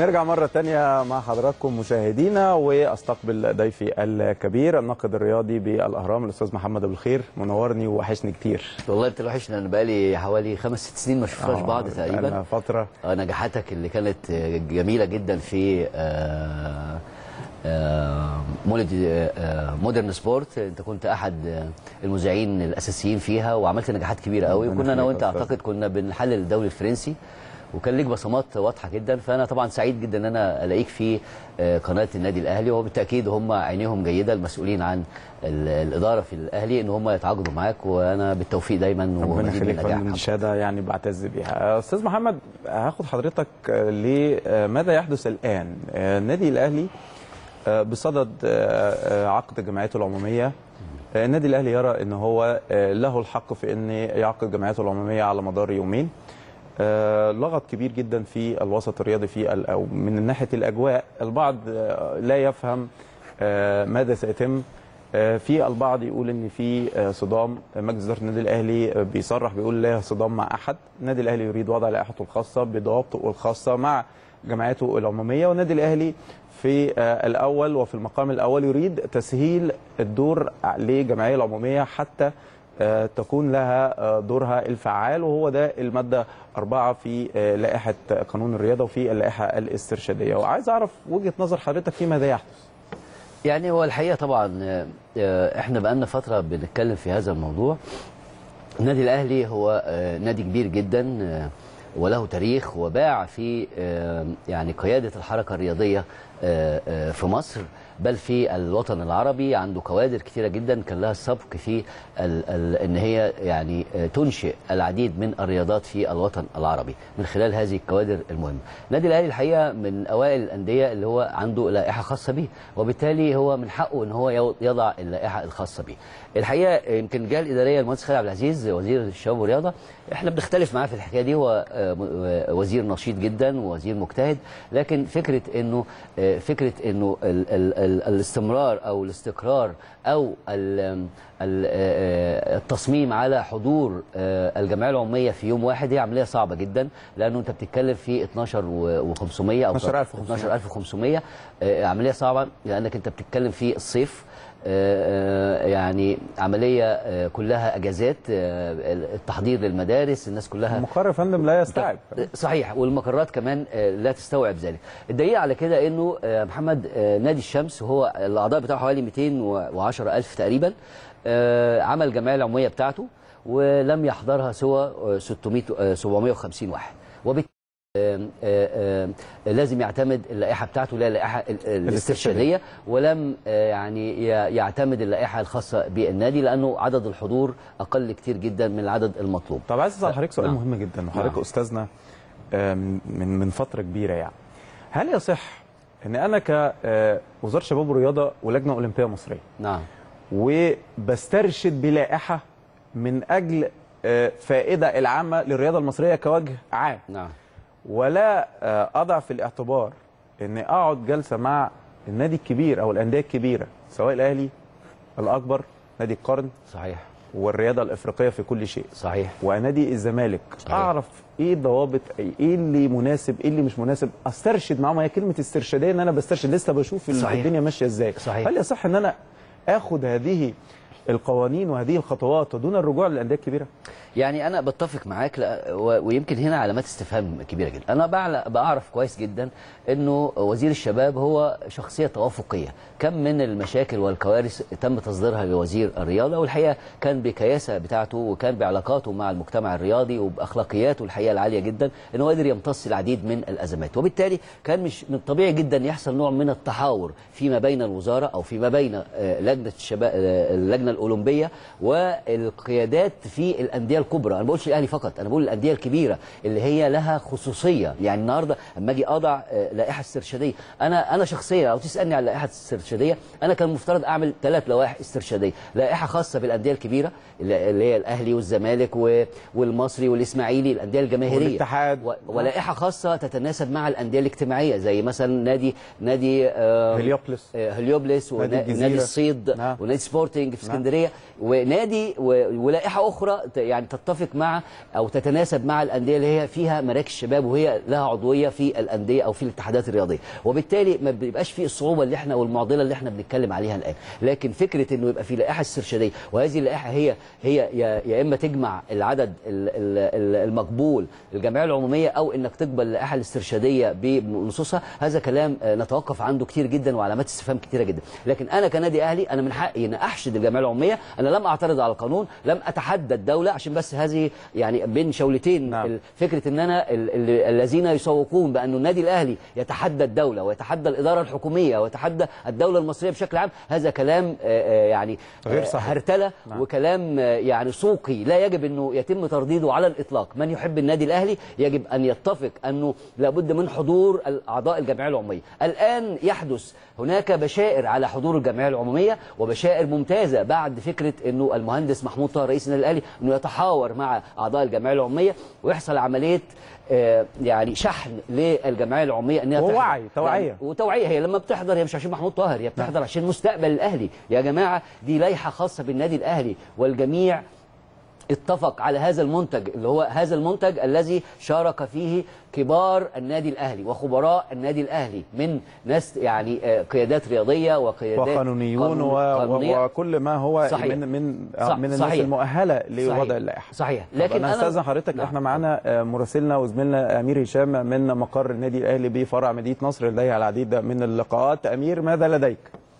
نرجع مرة تانية مع حضراتكم مشاهدينا واستقبل ضيفي الكبير الناقد الرياضي بالاهرام الاستاذ محمد ابو الخير منورني ووحشني كتير والله انت وحشنا انا بقالي حوالي خمس ست سنين ما شفناش آه، بعض بقالنا تقريبا فترة آه، نجاحاتك اللي كانت آه، جميله جدا في آه، آه، مولد آه، مودرن سبورت انت كنت احد آه، المذيعين الاساسيين فيها وعملت نجاحات كبيره قوي ربنا وكنا انا يخليك وانت يا أستاذ. اعتقد كنا بنحلل الدوري الفرنسي وكان ليك بصمات واضحه جدا فانا طبعا سعيد جدا ان انا الاقيك في آه، قناه النادي الاهلي وبالتاكيد هم عينيهم جيده المسؤولين عن ال- الاداره في الاهلي ان هم يتعاقدوا معاك وانا بالتوفيق دايما ربنا ومزيد من يخليك النجاح فندم شهاده يعني بعتز بيها استاذ محمد هاخد حضرتك لماذا يحدث الان آه، النادي الاهلي آه، بصدد آه، آه، عقد جمعيته العموميه آه، النادي الاهلي يرى ان هو آه، له الحق في ان يعقد جمعيته العموميه على مدار يومين آه، لغط كبير جدا في الوسط الرياضي في ال- او من ناحيه الاجواء البعض آه، لا يفهم آه، ماذا سيتم آه، في البعض يقول ان في آه، صدام مجلس اداره النادي الاهلي آه، بيصرح بيقول لا صدام مع احد النادي الاهلي يريد وضع لائحته الخاصه بضوابطه الخاصه مع جمعيته العموميه والنادي الاهلي في آه، الاول وفي المقام الاول يريد تسهيل الدور لجمعيه العموميه حتى آه، تكون لها آه، دورها الفعال وهو ده الماده أربعة في آه، لائحه قانون الرياضه وفي اللائحه الاسترشاديه وعايز اعرف وجهه نظر حضرتك في ماذا يحدث يعني هو الحقيقه طبعا آه، آه، احنا بقالنا فتره بنتكلم في هذا الموضوع النادي الاهلي هو آه، نادي كبير جدا آه، وله تاريخ وباع في آه، يعني قياده الحركه الرياضيه آه، آه، في مصر بل في الوطن العربي عنده كوادر كثيره جدا كان لها السبق في ال ال ان هي يعني آه، تنشئ العديد من الرياضات في الوطن العربي من خلال هذه الكوادر المهمه. النادي الاهلي الحقيقه من اوائل الانديه اللي هو عنده لائحه خاصه به وبالتالي هو من حقه ان هو يو- يضع اللائحه الخاصه به. الحقيقه يمكن الجهه الاداريه المهندس خالد عبد العزيز وزير الشباب والرياضه احنا بنختلف معاه في الحكايه دي هو آه، م- آه، وزير نشيط جدا ووزير مجتهد لكن فكره انه آه، فكره انه ال ال ال الاستمرار او الاستقرار او ال ال آه، التصميم على حضور آه، الجمعيه العموميه في يوم واحد هي عمليه صعبه جدا لانه انت بتتكلم في 12 و500 او 12500. 12500 آه، عمليه صعبه لانك انت بتتكلم في الصيف آه، آه، يعني عمليه آه، كلها اجازات آه، التحضير للمدارس الناس كلها المقر يا فندم لا يستوعب صحيح والمقرات كمان آه، لا تستوعب ذلك الدليل على كده انه آه، محمد آه، نادي الشمس هو الاعضاء بتاعه حوالي 210 الف تقريبا آه، عمل الجمعيه العموميه بتاعته ولم يحضرها سوى آه، 600 آه، 750 واحد وبالتالي آم، آم، آم، لازم يعتمد اللائحه بتاعته لا اللائحه ال- الاسترشاديه ولم آه، يعني ي- يعتمد اللائحه الخاصه بالنادي لانه عدد الحضور اقل كتير جدا من العدد المطلوب طب عايز اسال حضرتك سؤال نعم. مهم جدا وحضرتك نعم. استاذنا آه، من من من فتره كبيره يعني هل يصح ان انا كوزاره شباب ورياضه ولجنه اولمبيه مصريه نعم وبسترشد بلائحه من اجل آه، فائده العامه للرياضه المصريه كوجه عام نعم ولا آه، اضع في الاعتبار ان اقعد جلسه مع النادي الكبير او الانديه الكبيره سواء الاهلي الاكبر نادي القرن صحيح والرياضه الافريقيه في كل شيء صحيح ونادي الزمالك صحيح. اعرف ايه الضوابط ايه اللي مناسب ايه اللي مش مناسب استرشد معاهم هي كلمه استرشاديه ان انا بسترشد لسه بشوف ال- صحيح. الدنيا ماشيه ازاي صحيح. هل يصح ان انا اخد هذه القوانين وهذه الخطوات دون الرجوع للانديه الكبيره يعني انا بتفق معاك لا- و- ويمكن هنا علامات استفهام كبيره جدا انا بعل- بعرف كويس جدا انه وزير الشباب هو شخصيه توافقيه كم من المشاكل والكوارث تم تصديرها لوزير الرياضه والحقيقه كان بكياسه بتاعته وكان بعلاقاته مع المجتمع الرياضي وباخلاقياته الحقيقه العاليه جدا انه قادر يمتص العديد من الازمات وبالتالي كان مش من الطبيعي جدا يحصل نوع من التحاور فيما بين الوزاره او فيما بين آه، لجنه الشباب آه، اللجنه الاولمبيه والقيادات في الانديه الكبرى انا ما بقولش الاهلي فقط انا بقول الانديه الكبيره اللي هي لها خصوصيه يعني النهارده اما اجي اضع آه، لائحه استرشاديه انا انا شخصيا لو تسالني عن لائحه استرشاديه انا كان المفترض اعمل ثلاث لوائح استرشاديه لائحه خاصه بالانديه الكبيره اللي اللي هي الاهلي والزمالك و- والمصري والاسماعيلي الانديه الجماهيريه والاتحاد. و- ولائحه خاسه تتناسب مع الانديه الاجتماعيه زي مثلا نادي نادي آه، هليوبلس. آه، هليوبلس نادي ونادي الجزيرة. الصيد نعم. ونادي سبورتنج في نعم. اسكندريه ونادي و- ولائحه اخرى ت- يعني تتفق مع او تتناسب مع الانديه اللي هي فيها مراكز شباب وهي لها عضويه في الانديه او في الاتحادات الرياضيه وبالتالي ما بيبقاش في الصعوبه اللي احنا والمعضله اللي احنا بنتكلم عليها الان لكن فكره انه يبقى في لائحه استرشاديه وهذه اللائحه هي هي يا, يا اما تجمع العدد ال- ال- ال- المقبول للجمعيه العموميه او انك تقبل اللائحه الاسترشاديه بنصوصها هذا كلام آه، نتوقف عنده كتير جدا وعلامات استفهام كتيره جدا لكن انا كنادي اهلي انا من حقي ان احشد الجمعيه العموميه انا لم اعترض على القانون لم اتحدى الدوله عشان بس هذه يعني بين شولتين نعم. ال- فكره ان انا ال- ال- الذين يسوقون بان النادي الاهلي يتحدى الدوله ويتحدى الاداره الحكوميه ويتحدى الدوله المصريه بشكل عام هذا كلام آه، آه، يعني غير آه، صحيح. هرتله نعم. وكلام آه، يعني سوقي لا يجب انه يتم ترديده على الاطلاق من يحب النادي الاهلي يجب ان يتفق انه لابد من حضور اعضاء الجمعيه العموميه الان يحدث هناك بشائر على حضور الجمعيه العموميه وبشائر ممتازه بعد فكره انه المهندس محمود طاهر رئيس النادي الاهلي انه يتحاور مع اعضاء الجمعيه العموميه ويحصل عمليه آه، يعني شحن للجمعيه العموميه انها تحضر. ووعي، توعية. يعني وتوعيه هي لما بتحضر هي مش عشان محمود طاهر هي بتحضر عشان مستقبل الاهلي يا جماعه دي لائحه خاصه بالنادي الاهلي والجميع اتفق على هذا المنتج اللي هو هذا المنتج الذي شارك فيه كبار النادي الاهلي وخبراء النادي الاهلي من ناس يعني آه، قيادات رياضيه وقيادات وقانونيون قانون- و... قانونية. و... وكل ما هو صحيح. من من صح- من الناس صحيح. المؤهله صحيح. لوضع اللائحه صحيح لكن لكن انا انا استاذن حضرتك نعم. احنا معانا آه، مراسلنا وزميلنا امير هشام من مقر النادي الاهلي بفرع مدينه نصر لديه العديد من اللقاءات امير ماذا لديك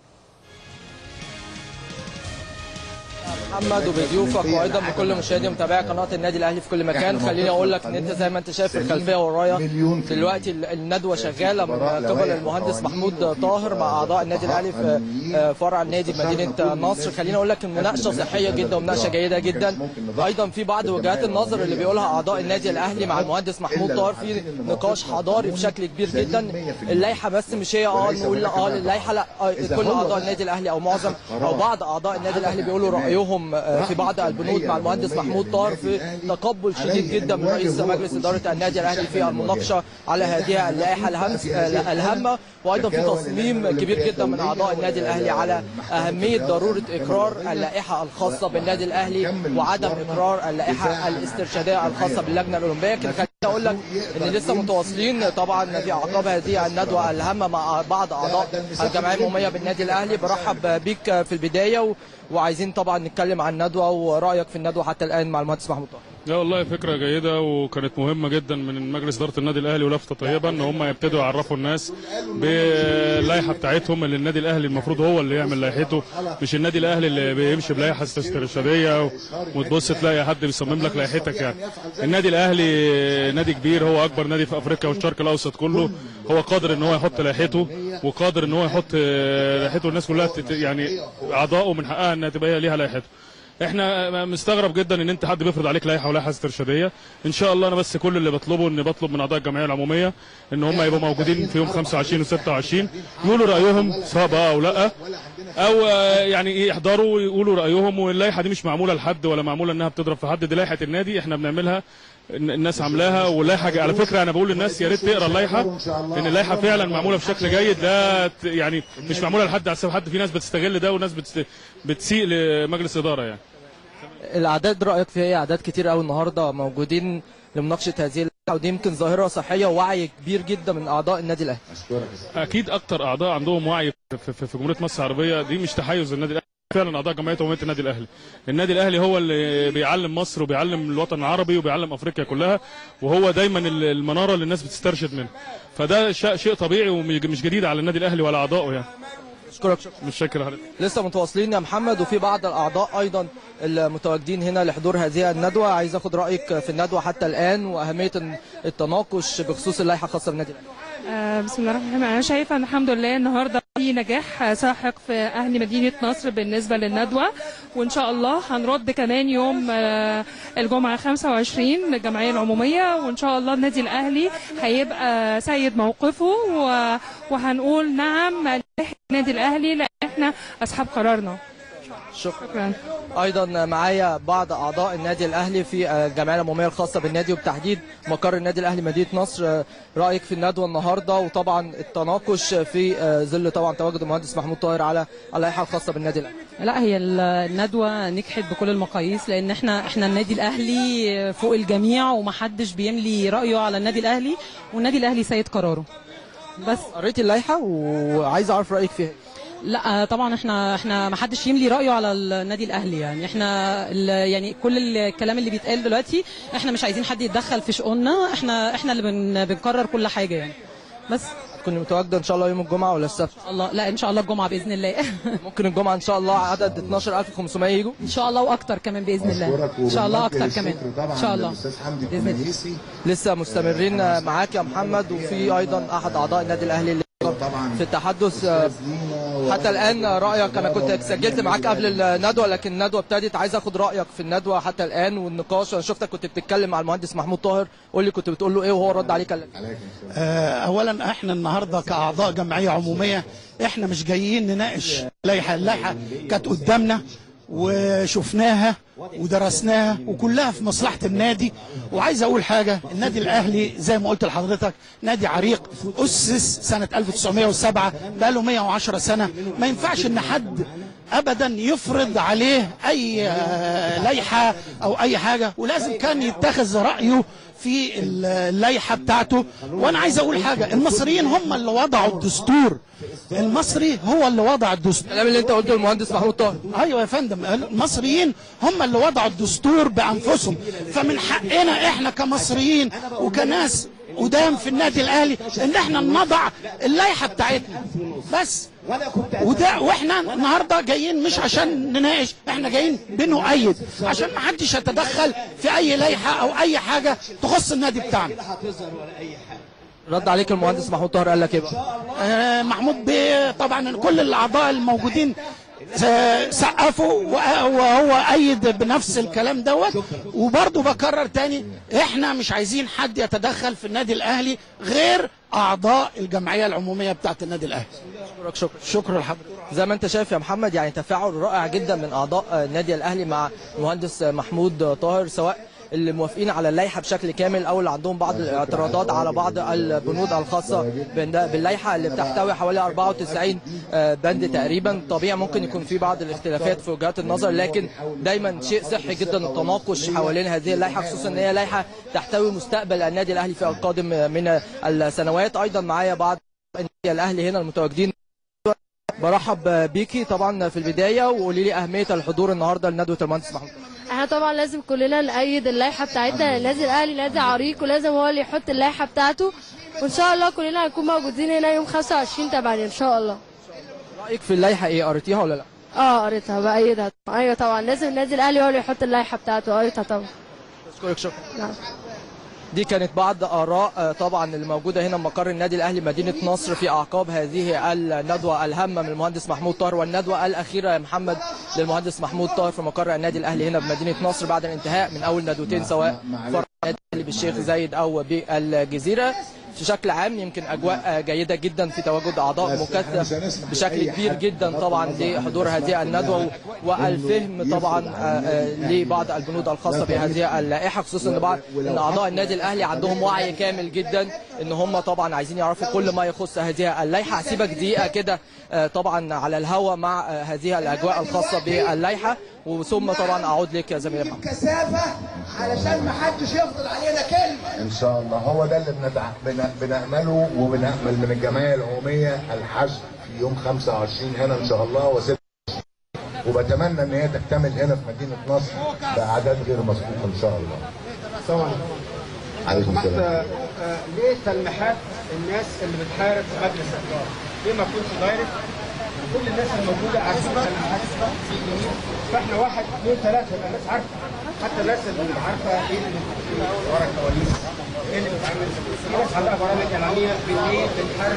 محمد وبضيوفك وايضا بكل مشاهدي ومتابعي قناه النادي الاهلي في كل مكان خليني اقول لك ان انت زي ما انت شايف في الخلفيه ورايا دلوقتي الندوه شغاله من قبل المهندس محمود طاهر مع اعضاء النادي الاهلي في آه، فرع النادي بمدينه نصر خليني اقول لك المناقشه صحيه جدا ومناقشه جيده جدا ايضا في بعض وجهات النظر اللي بيقولها اعضاء النادي الاهلي مع المهندس محمود طاهر في نقاش حضاري بشكل كبير جدا اللائحه بس مش هي اه نقول اه اللائحه لا آه، كل اعضاء النادي الاهلي او معظم او بعض اعضاء النادي الاهلي بيقولوا رايهم آه، في بعض البنود مع المهندس محمود طاهر في تقبل شديد جدا من رئيس مجلس اداره النادي الاهلي في المناقشه على هذه اللائحه الهمس آه، الهامه وايضا في تصميم كبير جدا من اعضاء النادي الاهلي على اهميه ضروره اقرار اللائحه الخاصه بالنادي الاهلي وعدم اقرار اللائحه الاسترشاديه الخاصه باللجنه الاولمبيه لكن خليني اقول لك ان لسه متواصلين طبعا في اعقاب هذه الندوه الهامه مع بعض اعضاء الجمعيه العموميه بالنادي الاهلي برحب بيك في البدايه و... وعايزين طبعا نتكلم عن الندوه ورايك في الندوه حتى الان مع المهندس محمود طاهر لا والله فكرة جيدة وكانت مهمة جدا من مجلس إدارة النادي الأهلي ولفتة طيبة إن هم يبتدوا يعرفوا الناس باللائحة بتاعتهم اللي النادي الأهلي المفروض هو اللي يعمل لائحته مش النادي الأهلي اللي بيمشي بلائحة استرشادية و- وتبص تلاقي حد بيصمم لك لائحتك يعني النادي الأهلي نادي كبير هو أكبر نادي في أفريقيا والشرق الأوسط كله هو قادر إن هو يحط لائحته وقادر إن هو يحط آه، لائحته الناس كلها تت- يعني أعضائه من حقها إنها تبقى هي ليها لائحته احنا مستغرب جدا ان انت حد بيفرض عليك لائحه ولائحه استرشاديه ان شاء الله انا بس كل اللي بطلبه ان بطلب من اعضاء الجمعيه العموميه ان هم يبقوا موجودين في يوم 25 و26 يقولوا رايهم سواء بقى او لا او آه، يعني ايه يحضروا ويقولوا رايهم واللائحه دي مش معموله لحد ولا معموله انها بتضرب في حد دي لائحه النادي احنا بنعملها الن- الناس عاملاها واللائحه على فكره انا بقول للناس يا ريت تقرا اللائحه ان اللائحه فعلا معموله بشكل جيد لا ت- يعني مش معموله لحد على حساب حد في ناس بتستغل ده وناس بتست... بتسيء لمجلس اداره يعني الاعداد رايك فيها ايه اعداد كتير قوي النهارده موجودين لمناقشه هذه اللائحه ودي يمكن ظاهره صحيه ووعي كبير جدا من اعضاء النادي الاهلي اكيد اكتر اعضاء عندهم وعي في, في, في جمهوريه مصر العربيه دي مش تحيز النادي الاهلي فعلا اعضاء جمعيه عموميه النادي الاهلي النادي الاهلي هو اللي بيعلم مصر وبيعلم الوطن العربي وبيعلم افريقيا كلها وهو دايما ال- المناره اللي الناس بتسترشد منه فده شيء شيء طبيعي ومش جديد على النادي الاهلي ولا اعضائه يعني اشكرك شكرا مش شاكر حضرتك لسه متواصلين يا محمد وفي بعض الاعضاء ايضا المتواجدين هنا لحضور هذه الندوه عايز اخد رايك في الندوه حتى الان واهميه التناقش بخصوص اللائحه الخاصه بالنادي الاهلي آه، بسم الله الرحمن الرحيم انا شايفه ان الحمد لله النهارده في نجاح آه، ساحق في اهل مدينه نصر بالنسبه للندوه وان شاء الله هنرد كمان يوم آه، الجمعه 25 للجمعيه العموميه وان شاء الله النادي الاهلي هيبقى سيد موقفه و- وهنقول نعم للنادي الاهلي لان احنا اصحاب قرارنا شكرا ايضا معايا بعض اعضاء النادي الاهلي في الجمعيه العموميه الخاصه بالنادي وبتحديد مقر النادي الاهلي مدينه نصر رايك في الندوه النهارده وطبعا التناقش في ظل طبعا تواجد المهندس محمود طاهر على اللائحه الخاصه بالنادي الاهلي لا هي الندوه نجحت بكل المقاييس لان احنا احنا النادي الاهلي فوق الجميع ومحدش بيملي رايه على النادي الاهلي والنادي الاهلي سيد قراره بس قريت اللائحه وعايز اعرف رايك فيها لا طبعا احنا احنا ما حدش يملي رايه على النادي الاهلي يعني احنا يعني كل الكلام اللي بيتقال دلوقتي احنا مش عايزين حد يتدخل في شؤوننا احنا احنا اللي بن بنقرر كل حاجه يعني بس تكون متواجده ان شاء الله يوم الجمعه ولا السبت الله لا ان شاء الله الجمعه باذن الله ممكن الجمعه ان شاء الله عدد 12500 يجوا ان شاء الله واكتر كمان باذن الله ان شاء الله اكتر كمان ان شاء الله باذن الله لسه مستمرين معاك يا محمد وفي ايضا احد اعضاء النادي الاهلي اللي في التحدث حتى الان رايك انا كنت سجلت معاك قبل الندوه لكن الندوه ابتدت عايز اخد رايك في الندوه حتى الان والنقاش انا شفتك كنت بتتكلم مع المهندس محمود طاهر قول لي كنت بتقول له ايه وهو رد عليك قال اولا احنا النهارده كاعضاء جمعيه عموميه احنا مش جايين نناقش لائحه اللائحه كانت قدامنا وشفناها ودرسناها وكلها في مصلحة النادي وعايز أقول حاجة النادي الأهلي زي ما قلت لحضرتك نادي عريق أسس سنة 1907 بقاله 110 سنة ما ينفعش إن حد ابدا يفرض عليه اي لائحه او اي حاجه ولازم كان يتخذ رايه في اللائحه بتاعته وانا عايز اقول حاجه المصريين هم اللي وضعوا الدستور المصري هو اللي وضع الدستور الكلام اللي انت قلته للمهندس محمود طاهر ايوه يا فندم المصريين هم اللي وضعوا الدستور بانفسهم فمن حقنا احنا كمصريين وكناس قدام في النادي الاهلي ان احنا نضع اللائحه بتاعتنا بس وده واحنا النهارده جايين مش عشان نناقش احنا جايين بنؤيد عشان ما حدش يتدخل في اي لائحه او اي حاجه تخص النادي بتاعنا رد عليك المهندس محمود طاهر قال لك ايه آه محمود بيه طبعا كل الاعضاء الموجودين سقفوا وهو ايد بنفس الكلام دوت وبرضه بكرر تاني احنا مش عايزين حد يتدخل في النادي الاهلي غير اعضاء الجمعيه العموميه بتاعت النادي الاهلي شكرا شكرا شكرا لحضرتك زي ما انت شايف يا محمد يعني تفاعل رائع جدا من اعضاء النادي الاهلي مع المهندس محمود طاهر سواء اللي موافقين على اللائحه بشكل كامل او اللي عندهم بعض الاعتراضات على بعض البنود الخاصه باللائحه اللي بتحتوي حوالي 94 بند تقريبا طبيعي ممكن يكون في بعض الاختلافات في وجهات النظر لكن دايما شيء صحي جدا التناقش حوالين هذه اللائحه خصوصا ان هي لائحه تحتوي مستقبل النادي الاهلي في القادم من السنوات ايضا معايا بعض النادي الاهلي هنا المتواجدين برحب بيكي طبعا في البدايه وقولي لي اهميه الحضور النهارده لندوه المهندس محمود احنا طبعا لازم كلنا نأيد اللائحه بتاعتنا النادي الاهلي نادي عريق ولازم هو اللي يحط اللائحه بتاعته وان شاء الله كلنا هنكون موجودين هنا يوم 25 8 ان شاء الله رايك في اللائحه ايه قريتيها ولا لا اه قريتها بأيدها ايوه طبعا لازم النادي الاهلي هو اللي يحط اللائحه بتاعته قريتها طبعا اشكرك شكرا نعم دي كانت بعض اراء طبعا اللي موجوده هنا مقر النادي الاهلي مدينه نصر في اعقاب هذه الندوه الهامه من المهندس محمود طاهر والندوه الاخيره يا محمد للمهندس محمود طاهر في مقر النادي الاهلي هنا بمدينه نصر بعد الانتهاء من اول ندوتين سواء فرع النادي الاهلي بالشيخ زايد او بالجزيره في شكل عام يمكن اجواء جيده جدا في تواجد اعضاء مكثف بشكل كبير جدا طبعا لحضور هذه الندوه والفهم طبعا لبعض البنود الخاصه بهذه اللائحه خصوصا ان بعض ان اعضاء النادي الاهلي عندهم وعي كامل جدا ان هم طبعا عايزين يعرفوا كل ما يخص هذه اللائحه هسيبك دقيقه كده طبعا على الهوا مع هذه الاجواء الخاصه باللائحه وثم طبعا اعود لك يا زميلي محمد كثافه علشان ما حدش يفضل علينا كلمه ان شاء الله هو ده اللي بندع... بن... بنامله وبنامل من الجمعيه العموميه الحشد في يوم 25 هنا ان شاء الله وست وبتمنى ان هي تكتمل هنا في مدينه نصر باعداد غير مسبوقه ان شاء الله. طبعا عليكم السلام. ليه تلميحات الناس اللي بتحارب في مجلس الاداره؟ ليه ما تكونش دايركت؟ كل الناس الموجوده عارفين تلميحات فاحنا واحد اثنين ثلاثه يبقى الناس عارفه حتى الناس اللي عارفه ايه اللي ورا الكواليس ايه اللي بتعمل في ناس عندها برامج اعلاميه بالليل بتحارب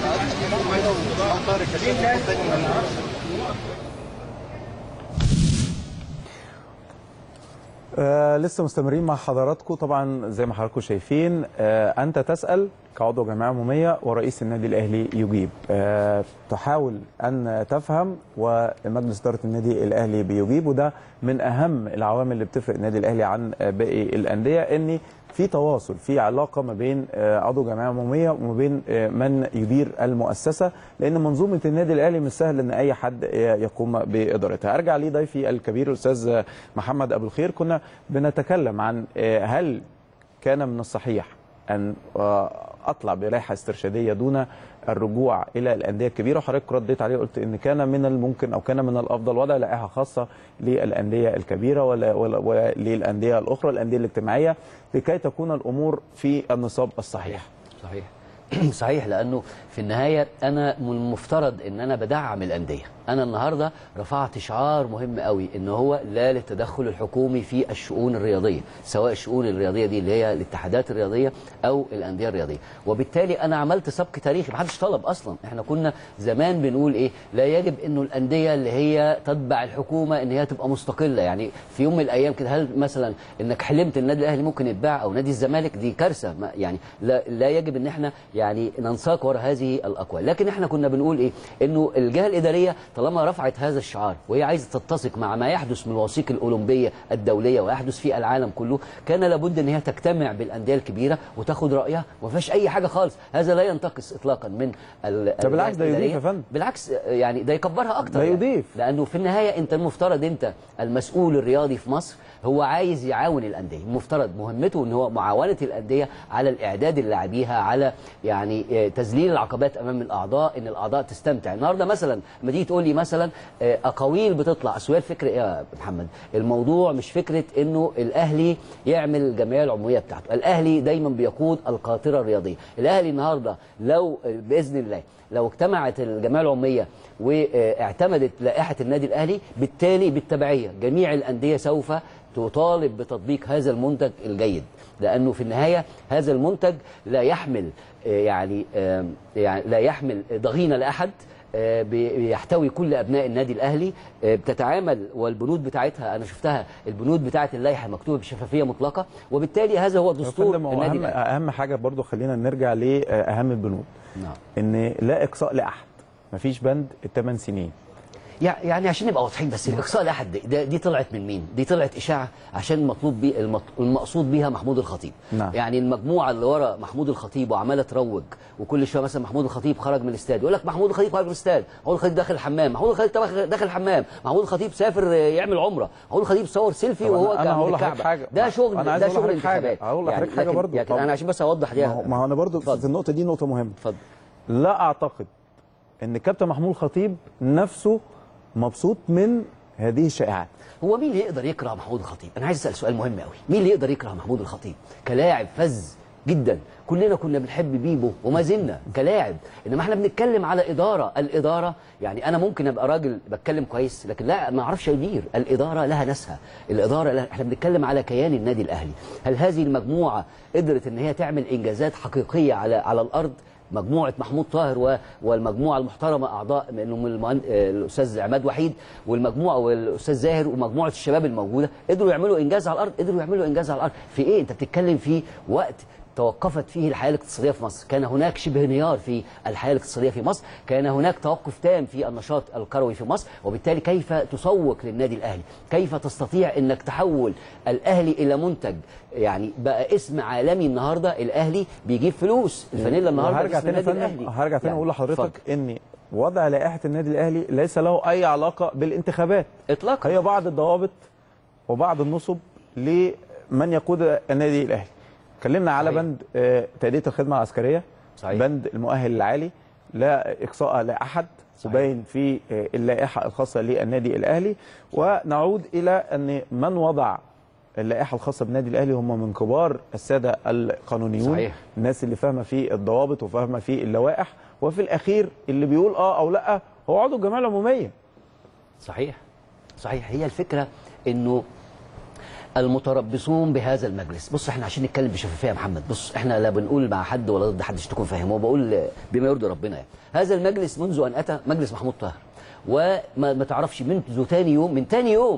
في ناس ما نعرفش آه لسه مستمرين مع حضراتكم طبعا زي ما حضراتكم شايفين آه انت تسال كعضو جمعيه عموميه ورئيس النادي الاهلي يجيب آه تحاول ان تفهم ومجلس اداره النادي الاهلي بيجيب وده من اهم العوامل اللي بتفرق النادي الاهلي عن آه باقي الانديه ان في تواصل في علاقه ما بين آه، عضو جمعيه عموميه وما بين آه، من يدير المؤسسه لان منظومه النادي الاهلي مش سهل ان اي حد آه، يقوم بادارتها ارجع لي ضيفي الكبير الاستاذ آه، محمد ابو الخير كنا بنتكلم عن آه، هل كان من الصحيح ان آه، اطلع بلائحه استرشاديه دون الرجوع الى الانديه الكبيره وحضرتك رديت عليه قلت ان كان من الممكن او كان من الافضل وضع لائحه خاصه للانديه الكبيره ولا- ولا- وللانديه الاخرى الانديه الاجتماعيه لكي تكون الامور في النصاب الصحيح صحيح صحيح لانه في النهايه انا من المفترض ان انا بدعم الانديه انا النهارده رفعت شعار مهم قوي ان هو لا للتدخل الحكومي في الشؤون الرياضيه سواء الشؤون الرياضيه دي اللي هي الاتحادات الرياضيه او الانديه الرياضيه وبالتالي انا عملت سبق تاريخي ما حدش طلب اصلا احنا كنا زمان بنقول ايه لا يجب انه الانديه اللي هي تتبع الحكومه ان هي تبقى مستقله يعني في يوم من الايام كده هل مثلا انك حلمت النادي الاهلي ممكن يتباع او نادي الزمالك دي كارثه ما- يعني لا, لا يجب ان احنا يعني ننساق وراء هذه الاقوال لكن احنا كنا بنقول ايه انه الجهه الاداريه طالما رفعت هذا الشعار وهي عايزه تتسق مع ما يحدث من الوثيق الاولمبيه الدوليه ويحدث في العالم كله كان لابد ان هي تجتمع بالانديه الكبيره وتاخد رايها وما فيهاش اي حاجه خالص هذا لا ينتقص اطلاقا من ال- ده بالعكس ده الجهة يضيف يا الإدارية. فندم. بالعكس يعني ده يكبرها اكتر ده يعني. يضيف. لانه في النهايه انت المفترض انت المسؤول الرياضي في مصر هو عايز يعاون الانديه المفترض مهمته ان هو معاونه الانديه على الاعداد اللي لاعبيها على يعني آه، تذليل العقبات امام الاعضاء ان الاعضاء تستمتع النهارده مثلا لما تيجي تقول لي مثلا آه، اقاويل بتطلع اصل هي الفكره ايه يا محمد الموضوع مش فكره انه الاهلي يعمل الجمعيه العموميه بتاعته الاهلي دايما بيقود القاطره الرياضيه الاهلي النهارده لو آه، باذن الله لو اجتمعت الجمعيه العموميه واعتمدت لائحه النادي الاهلي بالتالي بالتبعيه جميع الانديه سوف تطالب بتطبيق هذا المنتج الجيد لانه في النهايه هذا المنتج لا يحمل آه، يعني آه، يعني لا يحمل ضغينه لاحد آه، بي- بيحتوي كل ابناء النادي الاهلي آه، بتتعامل والبنود بتاعتها انا شفتها البنود بتاعت اللائحه مكتوبه بشفافيه مطلقه وبالتالي هذا هو دستور فندم، هو النادي اهم الاهلي اهم حاجه برضو خلينا نرجع لاهم البنود نعم ان لا اقصاء لاحد مفيش بند الثمان سنين يع- يعني عشان نبقى واضحين بس الاقصاء لاحد دي, ده- دي طلعت من مين؟ دي طلعت اشاعه عشان المطلوب بي المط- المقصود بيها محمود الخطيب. نعم. يعني المجموعه اللي ورا محمود الخطيب وعماله تروج وكل شويه مثلا محمود الخطيب خرج من الاستاد يقول لك محمود الخطيب خرج من الاستاد، محمود الخطيب داخل الحمام، محمود الخطيب داخل داخل الحمام، محمود الخطيب سافر آه، يعمل عمره، محمود الخطيب صور سيلفي طب وهو أنا- أنا كان هقول من لحضرتك الكعبة. حاجة. ده شغل أنا عايز ده أقول شغل لحضرتك حاجة. انتخابات هقول لحضرتك حاجة لكن- برضو. لكن طب- انا عشان بس اوضح دي ما هو- ما هو انا برضو في اتفضل. النقطه دي نقطه مهمه اتفضل لا اعتقد ان كابتن محمود خطيب نفسه مبسوط من هذه الشائعات هو مين اللي يقدر يكره محمود الخطيب؟ أنا عايز أسأل سؤال مهم قوي، مين اللي يقدر يكره محمود الخطيب؟ كلاعب فذ جدا، كلنا كنا بنحب بيبو وما زلنا كلاعب، إنما إحنا بنتكلم على إدارة، الإدارة يعني أنا ممكن أبقى راجل بتكلم كويس لكن لا ما أعرفش أدير، الإدارة لها ناسها، الإدارة لها إحنا بنتكلم على كيان النادي الأهلي، هل هذه المجموعة قدرت إن هي تعمل إنجازات حقيقية على على الأرض؟ مجموعه محمود طاهر و- والمجموعه المحترمه اعضاء منهم المهن... آه، الاستاذ عماد وحيد والمجموعه والاستاذ زاهر ومجموعه الشباب الموجوده قدروا يعملوا انجاز على الارض قدروا يعملوا انجاز على الارض في ايه انت بتتكلم في وقت توقفت فيه الحياه الاقتصاديه في مصر، كان هناك شبه انهيار في الحياه الاقتصاديه في مصر، كان هناك توقف تام في النشاط الكروي في مصر، وبالتالي كيف تسوق للنادي الاهلي؟ كيف تستطيع انك تحول الاهلي الى منتج يعني بقى اسم عالمي النهارده الاهلي بيجيب فلوس، الفانيلا النهارده وهرجع اسم تاني يا النادي فندم الاهلي هرجع تاني يعني اقول اتفضل. لحضرتك ان وضع لائحه النادي الاهلي ليس له اي علاقه بالانتخابات اطلاقا هي بعض الضوابط وبعض النصب لمن يقود النادي الاهلي اتكلمنا على صحيح. بند آه، تأدية الخدمه العسكريه صحيح. بند المؤهل العالي لا اقصاء لاحد صحيح. وباين في آه، اللائحه الخاصه للنادي الاهلي ونعود الى ان من وضع اللائحه الخاصه بالنادي الاهلي هم من كبار الساده القانونيون صحيح. الناس اللي فاهمه في الضوابط وفاهمه في اللوائح وفي الاخير اللي بيقول اه او لا هو عضو الجمعيه العموميه صحيح صحيح هي الفكرة انه المتربصون بهذا المجلس بص احنا عشان نتكلم بشفافيه يا محمد بص احنا لا بنقول مع حد ولا ضد حد عشان تكون فاهم هو بقول بما يرضي ربنا يعني. هذا المجلس منذ ان اتى مجلس محمود طاهر وما ما تعرفش منذ تاني يوم من تاني يوم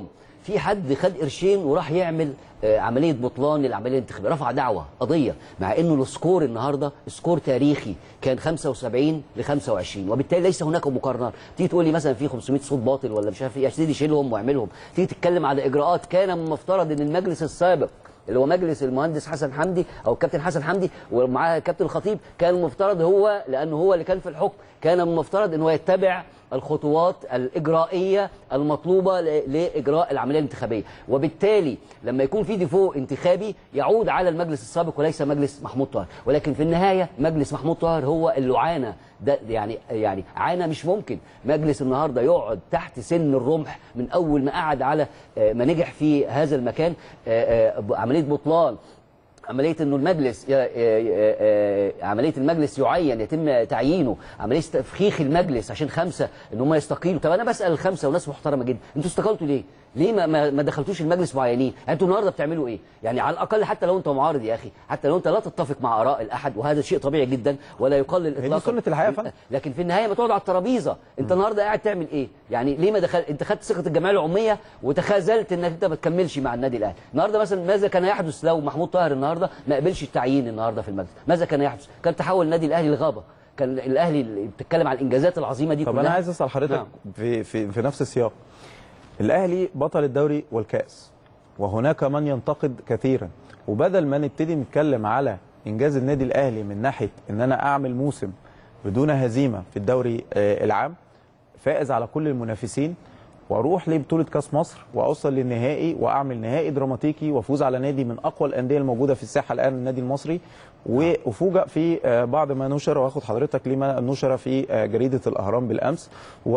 في حد خد قرشين وراح يعمل آه، عمليه بطلان للعمليه الانتخابيه رفع دعوه قضيه مع انه السكور النهارده سكور تاريخي كان 75 ل 25 وبالتالي ليس هناك مقارنات تيجي تقول لي مثلا في 500 صوت باطل ولا مش عارف ايه سيدي شيلهم واعملهم تيجي تتكلم على اجراءات كان من المفترض ان المجلس السابق اللي هو مجلس المهندس حسن حمدي او الكابتن حسن حمدي ومعاه الكابتن الخطيب كان المفترض هو لانه هو اللي كان في الحكم كان المفترض ان هو يتبع الخطوات الاجرائيه المطلوبه ل- لاجراء العمليه الانتخابيه وبالتالي لما يكون في ديفو انتخابي يعود على المجلس السابق وليس مجلس محمود طاهر ولكن في النهايه مجلس محمود طاهر هو اللي عانى ده يعني يعني عانى مش ممكن مجلس النهارده يقعد تحت سن الرمح من اول ما قعد على آه، ما نجح في هذا المكان آه، آه، عمليه بطلان عمليه انه المجلس ي- ي- ي- عمليه المجلس يعين يتم تعيينه عمليه تفخيخ المجلس عشان خمسه ان هم يستقيلوا طب انا بسال الخمسه وناس محترمه جدا انتوا استقلتوا ليه ليه ما, ما, ما دخلتوش المجلس معينين يعني انتوا النهارده بتعملوا ايه يعني على الاقل حتى لو انت معارض يا اخي حتى لو انت لا تتفق مع اراء الاحد وهذا شيء طبيعي جدا ولا يقلل هي دي اطلاقا سنة الحياة يا فندم. لكن في النهايه ما تقعد على الترابيزه انت النهارده قاعد تعمل ايه يعني ليه ما دخل انت خدت ثقه الجمعيه العموميه وتخاذلت انك انت ما تكملش مع النادي الاهلي النهارده مثلا ماذا كان يحدث لو محمود طاهر النهارده ما قبلش التعيين النهارده في المجلس ماذا كان يحدث كان تحول النادي الاهلي لغابه كان الاهلي اللي بتتكلم على الانجازات العظيمه دي طب كلها انا عايز اسال حضرتك نعم. في في في نفس السياق الاهلي بطل الدوري والكاس وهناك من ينتقد كثيرا وبدل ما نبتدي نتكلم على انجاز النادي الاهلي من ناحيه ان انا اعمل موسم بدون هزيمه في الدوري آه، العام فائز على كل المنافسين واروح لبطوله كاس مصر واوصل للنهائي واعمل نهائي دراماتيكي وافوز على نادي من اقوى الانديه الموجوده في الساحه الان النادي المصري وافوجئ في آه، بعض ما نشر واخد حضرتك لما نشر في آه، جريده الاهرام بالامس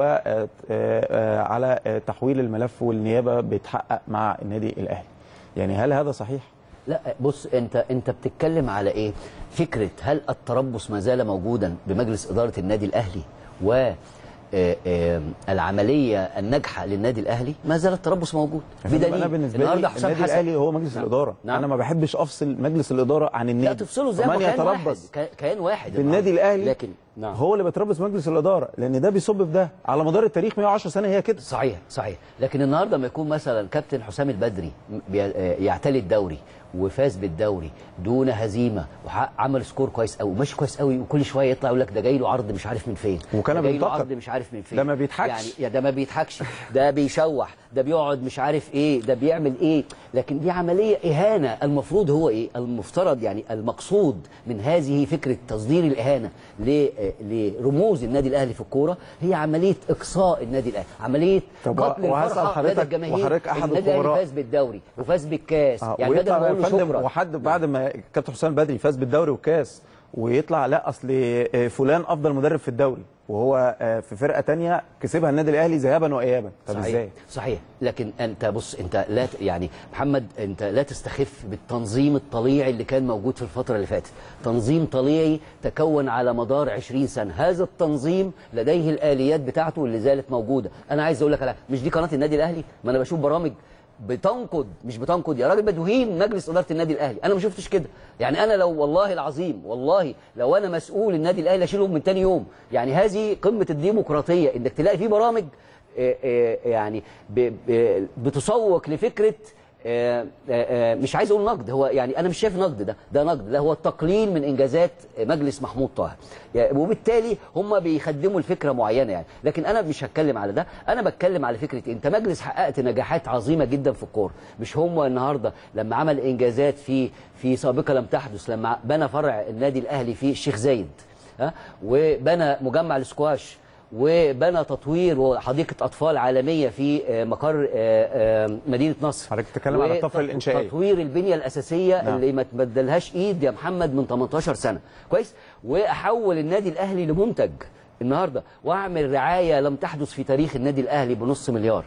وعلى تحويل الملف والنيابه بيتحقق مع النادي الاهلي يعني هل هذا صحيح؟ لا بص انت انت بتتكلم على ايه فكره هل التربص ما زال موجودا بمجلس اداره النادي الاهلي و آه، آه، العمليه الناجحه للنادي الاهلي ما زال التربص موجود انا بالنسبه لي النهارده حسام النادي حسن الاهلي هو مجلس نعم. الاداره نعم. انا ما بحبش افصل مجلس الاداره عن النادي لا تفصله زي ما ومن كان واحد يتربص ك- كيان واحد في النادي النهاردة. الاهلي لكن نعم هو اللي بيتربص مجلس الاداره لان ده بيصب في ده على مدار التاريخ 110 سنه هي كده صحيح صحيح لكن النهارده لما يكون مثلا كابتن حسام البدري بي- آه، يعتلي الدوري وفاز بالدوري دون هزيمه وعمل سكور كويس قوي ماشي كويس قوي وكل شويه يطلع يقول لك ده جاي له عرض مش عارف من فين وكان ده جاي له بينتقد. عرض مش عارف من فين ده ما بيضحكش. يعني يا ده ما بيضحكش ده بيشوح ده بيقعد مش عارف ايه ده بيعمل ايه لكن دي عمليه اهانه المفروض هو ايه المفترض يعني المقصود من هذه فكره تصدير الاهانه ل- آه، لرموز النادي الاهلي في الكوره هي عمليه اقصاء النادي الاهلي عمليه طب قتل وهسأل الفرحه لدى حضرتك- الجماهير وحضرتك أحد النادي الاهلي الخبراء. فاز بالدوري وفاز بالكاس آه، يعني بدل ويطلع ما يا اقول له فندم شكرا وحد بعد ما كابتن حسام بدري فاز بالدوري والكاس ويطلع لا اصل آه، فلان افضل مدرب في الدوري وهو آه، في فرقه تانية كسبها النادي الاهلي ذهابا وايابا طب صحيح ازاي؟ صحيح لكن انت بص انت لا ت- يعني محمد انت لا تستخف بالتنظيم الطليعي اللي كان موجود في الفتره اللي فاتت تنظيم طليعي تكون على مدار 20 سنه هذا التنظيم لديه الاليات بتاعته اللي زالت موجوده انا عايز اقول لك على مش دي قناه النادي الاهلي ما انا بشوف برامج بتنقد مش بتنقد يا راجل بتهين مجلس اداره النادي الاهلي انا ما شفتش كده يعني انا لو والله العظيم والله لو انا مسؤول النادي الاهلي اشيلهم من تاني يوم يعني هذه قمه الديمقراطيه انك تلاقي في برامج آه، آه، يعني ب- ب- بتسوق لفكره آه، آه، آه، مش عايز اقول نقد هو يعني انا مش شايف نقد ده ده نقد ده هو التقليل من انجازات مجلس محمود طاهر يعني وبالتالي هم بيخدموا الفكره معينه يعني لكن انا مش هتكلم على ده انا بتكلم على فكره انت مجلس حققت نجاحات عظيمه جدا في الكوره مش هم النهارده لما عمل انجازات في في سابقه لم تحدث لما بنى فرع النادي الاهلي في الشيخ زايد ها وبنى مجمع السكواش وبنى تطوير وحديقه اطفال عالميه في آه، مقر آه، آه، مدينه نصر حضرتك بتتكلم على الطفره وتط- الانشائيه تطوير البنيه الاساسيه نعم. نعم. اللي ما تبدلهاش ايد يا محمد من 18 سنه كويس واحول النادي الاهلي لمنتج النهارده واعمل رعايه لم تحدث في تاريخ النادي الاهلي بنص مليار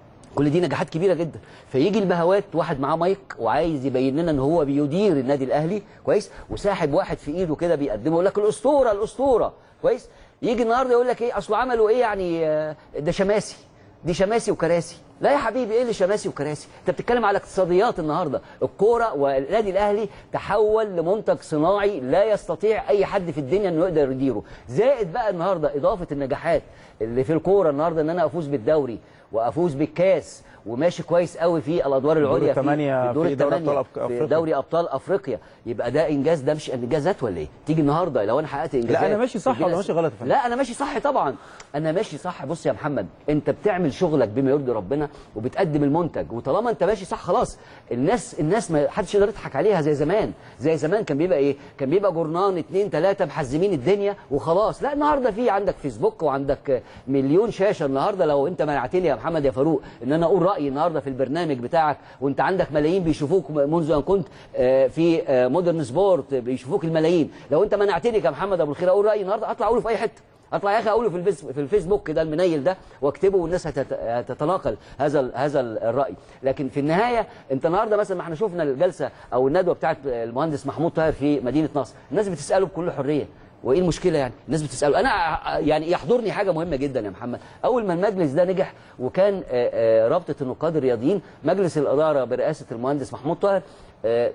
كل دي نجاحات كبيره جدا فيجي البهوات واحد معاه مايك وعايز يبين لنا ان هو بيدير النادي الاهلي كويس وساحب واحد في ايده كده بيقدمه يقول لك الاسطوره الاسطوره كويس يجي النهارده يقول لك ايه اصله عملوا ايه يعني آه، ده شماسي دي شماسي وكراسي لا يا حبيبي ايه اللي شماسي وكراسي انت بتتكلم على اقتصاديات النهارده الكوره والنادي الاهلي تحول لمنتج صناعي لا يستطيع اي حد في الدنيا انه يقدر يديره زائد بقى النهارده اضافه النجاحات اللي في الكوره النهارده ان انا افوز بالدوري وافوز بالكاس وماشي كويس قوي في الادوار العليا في- الثمانية في دور في دوري الثمانية أبطال أفريقيا. في دوري ابطال افريقيا يبقى ده انجاز ده مش انجازات ولا ايه تيجي النهارده لو انا حققت انجازات أنا ماشي صح تديني ولا أس- ماشي غلط يا فندم؟ لا انا ماشي صح طبعا انا ماشي صح بص يا محمد انت بتعمل شغلك بما يرضي ربنا وبتقدم المنتج وطالما انت ماشي صح خلاص الناس الناس ما حدش يقدر يضحك عليها زي زمان زي زمان كان بيبقى ايه كان بيبقى جورنان اتنين تلاته محزمين الدنيا وخلاص لا النهارده في عندك فيسبوك وعندك مليون شاشه النهارده لو انت منعتني يا محمد يا فاروق ان انا اقول رايي النهارده في البرنامج بتاعك وانت عندك ملايين بيشوفوك منذ ان كنت آه، في آه، مودرن سبورت بيشوفوك الملايين لو انت منعتني كمحمد ابو الخير اقول رايي النهارده اطلع اقوله في اي حته اطلع يا اخي اقوله في الفيس في الفيسبوك ده المنيل ده واكتبه والناس هتت- هتتناقل هذا ال- هذا ال- الراي لكن في النهايه انت النهارده مثلا ما احنا شفنا الجلسه او الندوه بتاعت المهندس محمود طاهر في مدينه نصر الناس بتساله بكل حريه وايه المشكله يعني الناس بتساله انا ع- يعني يحضرني حاجه مهمه جدا يا محمد اول ما المجلس ده نجح وكان آه، آه، رابطه النقاد الرياضيين مجلس الاداره برئاسه المهندس محمود طاهر آه،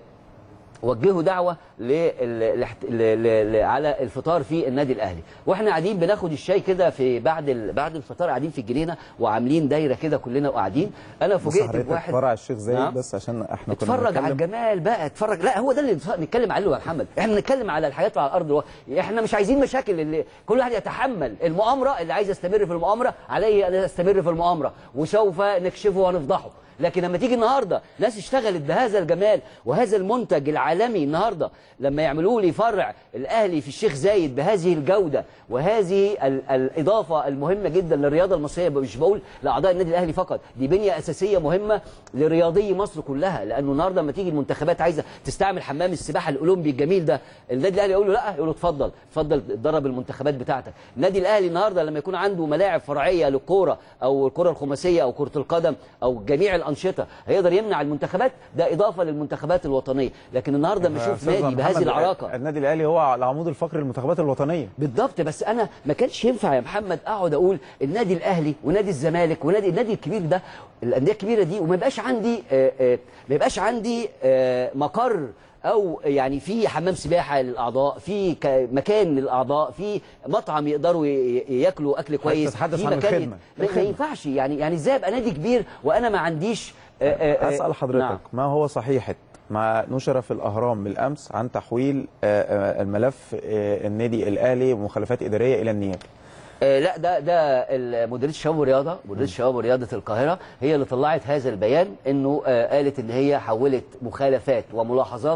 وجهوا دعوه لل... لحت- ل... ل... ل... على الفطار في النادي الاهلي واحنا قاعدين بناخد الشاي كده في بعد ال... بعد الفطار قاعدين في الجنينه وعاملين دايره كده كلنا وقاعدين انا بص فوجئت حضرتك بواحد فرع الشيخ زايد نعم. بس عشان احنا كنا اتفرج على بنتكلم- الجمال بقى اتفرج لا هو ده اللي نتف- نتكلم عليه يا محمد احنا بنتكلم على الحياه على الارض الواقع. احنا مش عايزين مشاكل اللي كل واحد يتحمل المؤامره اللي عايز يستمر في المؤامره عليه ان يستمر في المؤامره وسوف نكشفه ونفضحه لكن لما تيجي النهارده ناس اشتغلت بهذا الجمال وهذا المنتج العالمي النهارده لما يعملوا لي فرع الاهلي في الشيخ زايد بهذه الجوده وهذه ال- الاضافه المهمه جدا للرياضه المصريه مش بقول لاعضاء النادي الاهلي فقط دي بنيه اساسيه مهمه لرياضي مصر كلها لانه النهارده لما تيجي المنتخبات عايزه تستعمل حمام السباحه الاولمبي الجميل ده النادي الاهلي يقول له لا يقول له اتفضل اتفضل درب المنتخبات بتاعتك النادي الاهلي النهارده لما يكون عنده ملاعب فرعيه للكوره او الكره الخماسيه او كره القدم او جميع الانشطه هيقدر يمنع المنتخبات ده اضافه للمنتخبات الوطنيه لكن النهارده لما يا اشوف أستاذ نادي محمد، بهذه العراقه النادي الاهلي هو العمود الفقري للمنتخبات الوطنيه بالضبط بس انا ما كانش ينفع يا محمد اقعد اقول النادي الاهلي ونادي الزمالك ونادي النادي الكبير ده الانديه الكبيره دي وما يبقاش عندي آه، آه، ما يبقاش عندي آه، مقر او يعني في حمام سباحه للاعضاء في ك- مكان للاعضاء في مطعم يقدروا ي- ي- ياكلوا اكل كويس تتحدث في عن مكان الخدمة. ما- ما ينفعش يعني يعني ازاي ابقى نادي كبير وانا ما عنديش آه، آه، آه، اسال حضرتك نعم. ما هو صحيحه ما نشر في الاهرام بالامس عن تحويل آه، آه، الملف آه، النادي الاهلي مخالفات اداريه الى النيابه آه، لا ده ده ال- مديريه الشباب والرياضه مديريه الشباب ورياضه القاهره هي اللي طلعت هذا البيان انه آه، قالت ان هي حولت مخالفات وملاحظات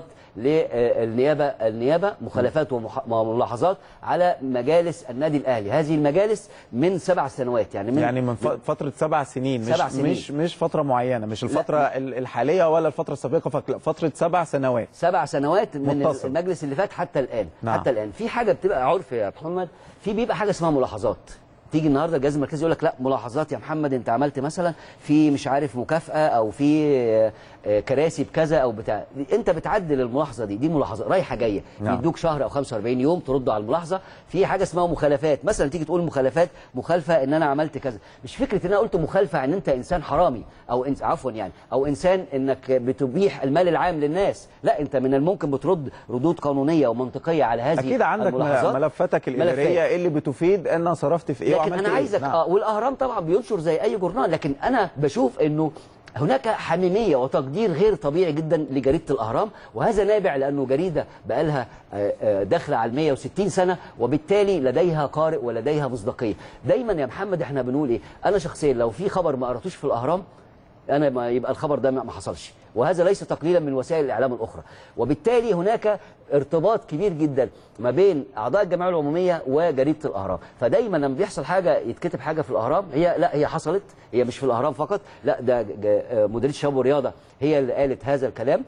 للنيابه النيابه مخالفات ومح- وملاحظات على مجالس النادي الاهلي هذه المجالس من سبع سنوات يعني من يعني من ف- فتره سبع سنين مش سبع سنين. مش مش فتره معينه مش الفتره ال- الحاليه ولا الفتره السابقه فك- لا، فتره سبع سنوات سبع سنوات من متصل. المجلس اللي فات حتى الان نعم. حتى الان في حاجه بتبقى عرف يا محمد في بيبقى حاجه اسمها ملاحظات تيجي النهارده الجهاز المركزي يقول لك لا ملاحظات يا محمد انت عملت مثلا في مش عارف مكافاه او في آه، آه، كراسي بكذا او بتاع انت بتعدل الملاحظه دي دي ملاحظه رايحه جايه نعم. يدوك شهر او 45 يوم تردوا على الملاحظه في حاجه اسمها مخالفات مثلا تيجي تقول مخالفات مخالفه ان انا عملت كذا مش فكره ان انا قلت مخالفه ان انت انسان حرامي او إنس عفوا يعني او انسان انك بتبيح المال العام للناس لا انت من الممكن بترد ردود قانونيه ومنطقيه على هذه اكيد عندك الملاحظات. ملفاتك الاداريه ملفات. اللي بتفيد ان انا صرفت في ايه لكن وعملت انا إيه. عايزك نعم. اه والاهرام طبعا بينشر زي اي جورنال لكن انا بشوف انه هناك حميميه وتقدير غير طبيعي جدا لجريده الاهرام وهذا نابع لانه جريده بقالها آه، آه، داخله على 160 سنه وبالتالي لديها قارئ ولديها مصداقيه دايما يا محمد احنا بنقول ايه انا شخصيا لو في خبر ما قراتوش في الاهرام انا ما يبقى الخبر ده ما ما حصلش وهذا ليس تقليلا من وسائل الاعلام الاخرى وبالتالي هناك ارتباط كبير جدا ما بين اعضاء الجمعيه العموميه وجريده الاهرام فدايما لما بيحصل حاجه يتكتب حاجه في الاهرام هي لا هي حصلت هي مش في الاهرام فقط لا ده ج- آه، مديريه الشباب والرياضه هي اللي قالت هذا الكلام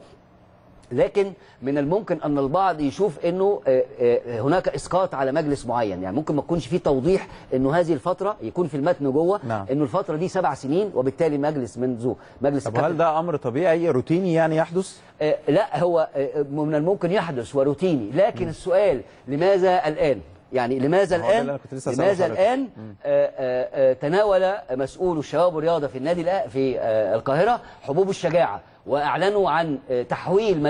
لكن من الممكن ان البعض يشوف انه آه، آه، هناك اسقاط على مجلس معين يعني ممكن ما يكونش فيه توضيح انه هذه الفتره يكون في المتن جوه نعم. انه الفتره دي سبع سنين وبالتالي مجلس منذ مجلس طب الكابتن هل ده امر طبيعي روتيني يعني يحدث آه، لا هو آه، من الممكن يحدث وروتيني لكن السؤال لماذا الآن يعني لماذا ما هو ده اللي الآن أنا كنت لسه أسأله لماذا حضرتك. الآن آه، آه، آه، تناول مسؤول الشباب والرياضة في النادي الأ- في آه، القاهرة حبوب الشجاعة وأعلنوا عن آه، تحويل ملف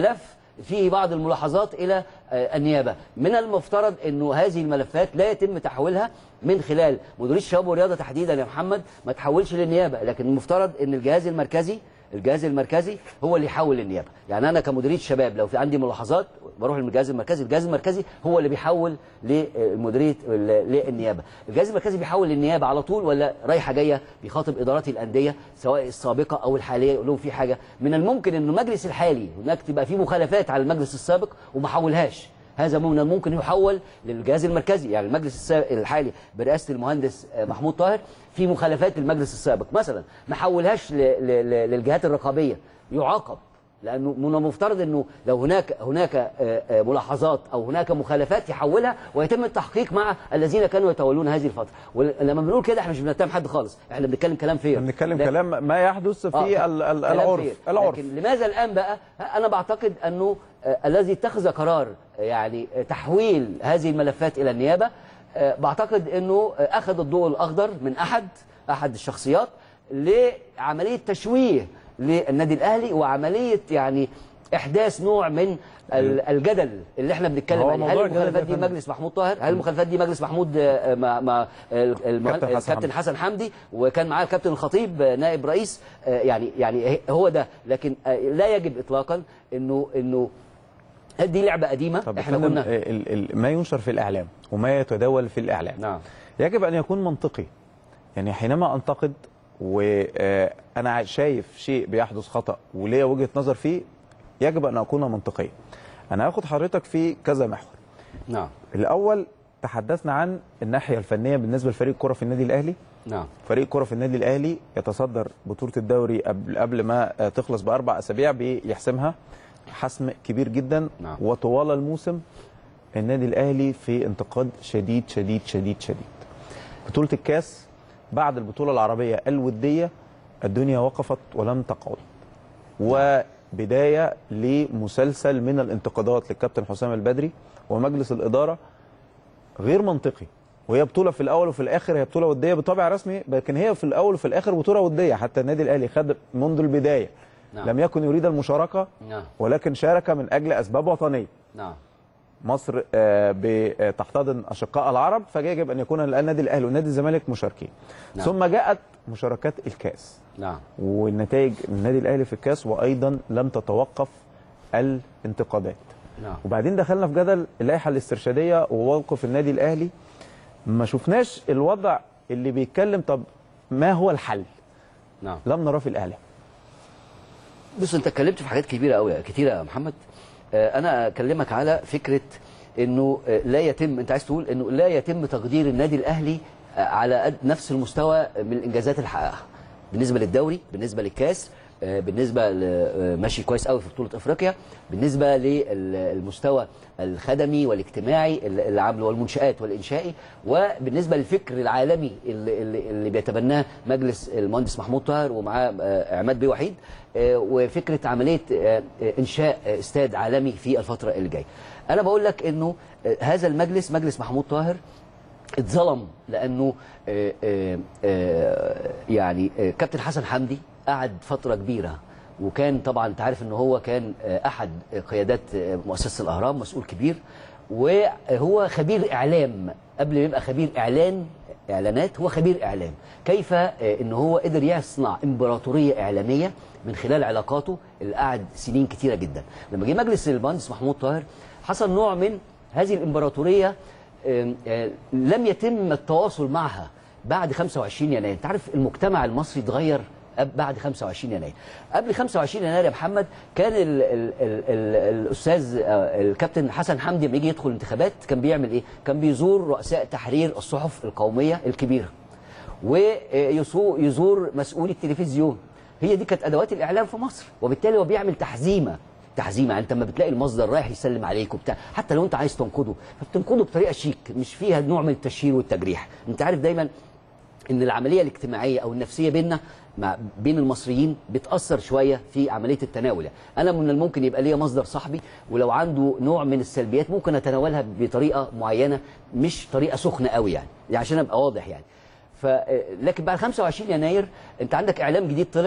فيه بعض الملاحظات الى آه، النيابه من المفترض انه هذه الملفات لا يتم تحويلها من خلال مديريه الشباب والرياضه تحديدا يا محمد ما تحولش للنيابه لكن المفترض ان الجهاز المركزي الجهاز المركزي هو اللي يحول للنيابه يعني انا كمديريه شباب لو في عندي ملاحظات بروح للجهاز المركزي الجهاز المركزي هو اللي بيحول لمديريه للنيابه الجهاز المركزي بيحول للنيابه على طول ولا رايحه جايه بيخاطب ادارات الانديه سواء السابقه او الحاليه يقول لهم في حاجه من الممكن ان المجلس الحالي هناك تبقى في مخالفات على المجلس السابق وما حولهاش هذا من الممكن يحول للجهاز المركزي يعني المجلس السا- الحالي برئاسه المهندس آه، محمود طاهر في مخالفات للمجلس السابق مثلا ما حولهاش ل- ل- ل- للجهات الرقابيه يعاقب لانه من المفترض انه لو هناك هناك آه، آه، ملاحظات او هناك مخالفات يحولها ويتم التحقيق مع الذين كانوا يتولون هذه الفتره ولما بنقول كده احنا مش بنتهم حد خالص احنا بنتكلم كلام فير بنتكلم لا- كلام ما يحدث في آه، ال- ال- كلام العرف فيه. العرف لكن لماذا الان بقى انا بعتقد انه آه، الذي اتخذ قرار آه، يعني آه، تحويل هذه الملفات الى النيابه آه، بعتقد انه آه، اخذ الضوء الاخضر من احد احد الشخصيات لعمليه تشويه للنادي الاهلي وعمليه يعني احداث نوع من ال- الجدل اللي احنا بنتكلم هو عليه هل موضوع الجدل المخالفات ده دي يا فندم. مجلس محمود طاهر هل المخالفات دي مجلس محمود آه، مع مع المهن- كابتن حسن الكابتن حمدي. حسن حمدي وكان معاه الكابتن الخطيب آه، نائب رئيس آه، يعني يعني هو ده لكن آه، لا يجب اطلاقا انه انه دي لعبه قديمه طب احنا احنا كنا ال ال ما ينشر في الاعلام وما يتداول في الاعلام نعم يجب ان يكون منطقي يعني حينما انتقد وانا شايف شيء بيحدث خطا وليا وجهه نظر فيه يجب ان اكون منطقيا انا هاخد حضرتك في كذا محور نعم الاول تحدثنا عن الناحيه الفنيه بالنسبه لفريق الكره في النادي الاهلي نعم فريق الكره في النادي الاهلي يتصدر بطوله الدوري قبل قبل ما آه، تخلص باربع اسابيع بيحسمها حسم كبير جدا نعم. وطوال الموسم النادي الاهلي في انتقاد شديد شديد شديد شديد بطوله الكاس بعد البطوله العربيه الوديه الدنيا وقفت ولم تقعد وبدايه لمسلسل من الانتقادات للكابتن حسام البدري ومجلس الاداره غير منطقي وهي بطوله في الاول وفي الاخر هي بطوله وديه بطابع رسمي لكن هي في الاول وفي الاخر بطوله وديه حتى النادي الاهلي خد منذ البدايه نعم. لم يكن يريد المشاركه نعم ولكن شارك من اجل اسباب وطنيه نعم مصر آه، ب- آه، تحتضن اشقاء العرب فيجب ان يكون النادي الاهلي ونادي الزمالك مشاركين نعم. ثم جاءت مشاركات الكاس نعم والنتائج النادي الاهلي في الكاس وايضا لم تتوقف الانتقادات نعم وبعدين دخلنا في جدل اللائحه الاسترشاديه وموقف النادي الاهلي ما شفناش الوضع اللي بيتكلم طب ما هو الحل نعم لم نراه في الاهلي بص انت اتكلمت في حاجات كبيره قوي كتيره يا محمد آه، انا اكلمك على فكره انه آه، لا يتم انت عايز تقول انه لا يتم تقدير النادي الاهلي آه، على قد نفس المستوى من الانجازات اللي حققها بالنسبه للدوري بالنسبه للكاس آه، بالنسبه ل- آه، ماشي كويس قوي في بطوله افريقيا بالنسبه للمستوى الخدمي والاجتماعي اللي اللي عامله والمنشات والانشائي وبالنسبه للفكر العالمي اللي, اللي اللي بيتبناه مجلس المهندس محمود طاهر ومعاه آه، عماد بيه وحيد آه، وفكره عمليه آه، آه، انشاء آه، استاد عالمي في الفتره اللي جايه. انا بقول لك انه آه، هذا المجلس مجلس محمود طاهر اتظلم لانه آه، آه، آه، يعني آه، كابتن حسن حمدي قعد فتره كبيره وكان طبعا انت عارف ان هو كان آه، احد قيادات آه، مؤسسه الاهرام مسؤول كبير وهو خبير اعلام قبل ما يبقى خبير اعلان اعلانات هو خبير اعلام كيف آه، ان هو قدر يصنع امبراطوريه اعلاميه من خلال علاقاته اللي قعد سنين كتيره جدا لما جه مجلس المهندس محمود طاهر حصل نوع من هذه الامبراطوريه آم، آه، لم يتم التواصل معها بعد 25 يناير انت عارف المجتمع المصري اتغير أب- بعد 25 يناير قبل 25 يناير يا محمد كان ال ال ال ال الاستاذ آه، الكابتن حسن حمدي لما يجي يدخل انتخابات كان بيعمل ايه كان بيزور رؤساء تحرير الصحف القوميه الكبيره ويزور مسؤولي التلفزيون هي دي كانت ادوات الاعلام في مصر وبالتالي هو بيعمل تحزيمه تحزيمه يعني انت لما بتلاقي المصدر رايح يسلم عليك وبتاع حتى لو انت عايز تنقده فبتنقده بطريقه شيك مش فيها نوع من التشهير والتجريح انت عارف دايما ان العمليه الاجتماعيه او النفسيه بيننا مع بين المصريين بتاثر شويه في عمليه التناول يعني. انا من الممكن يبقى ليا مصدر صاحبي ولو عنده نوع من السلبيات ممكن اتناولها بطريقه معينه مش طريقه سخنه قوي يعني, يعني عشان ابقى واضح يعني ف لكن بعد 25 يناير انت عندك اعلام جديد طلع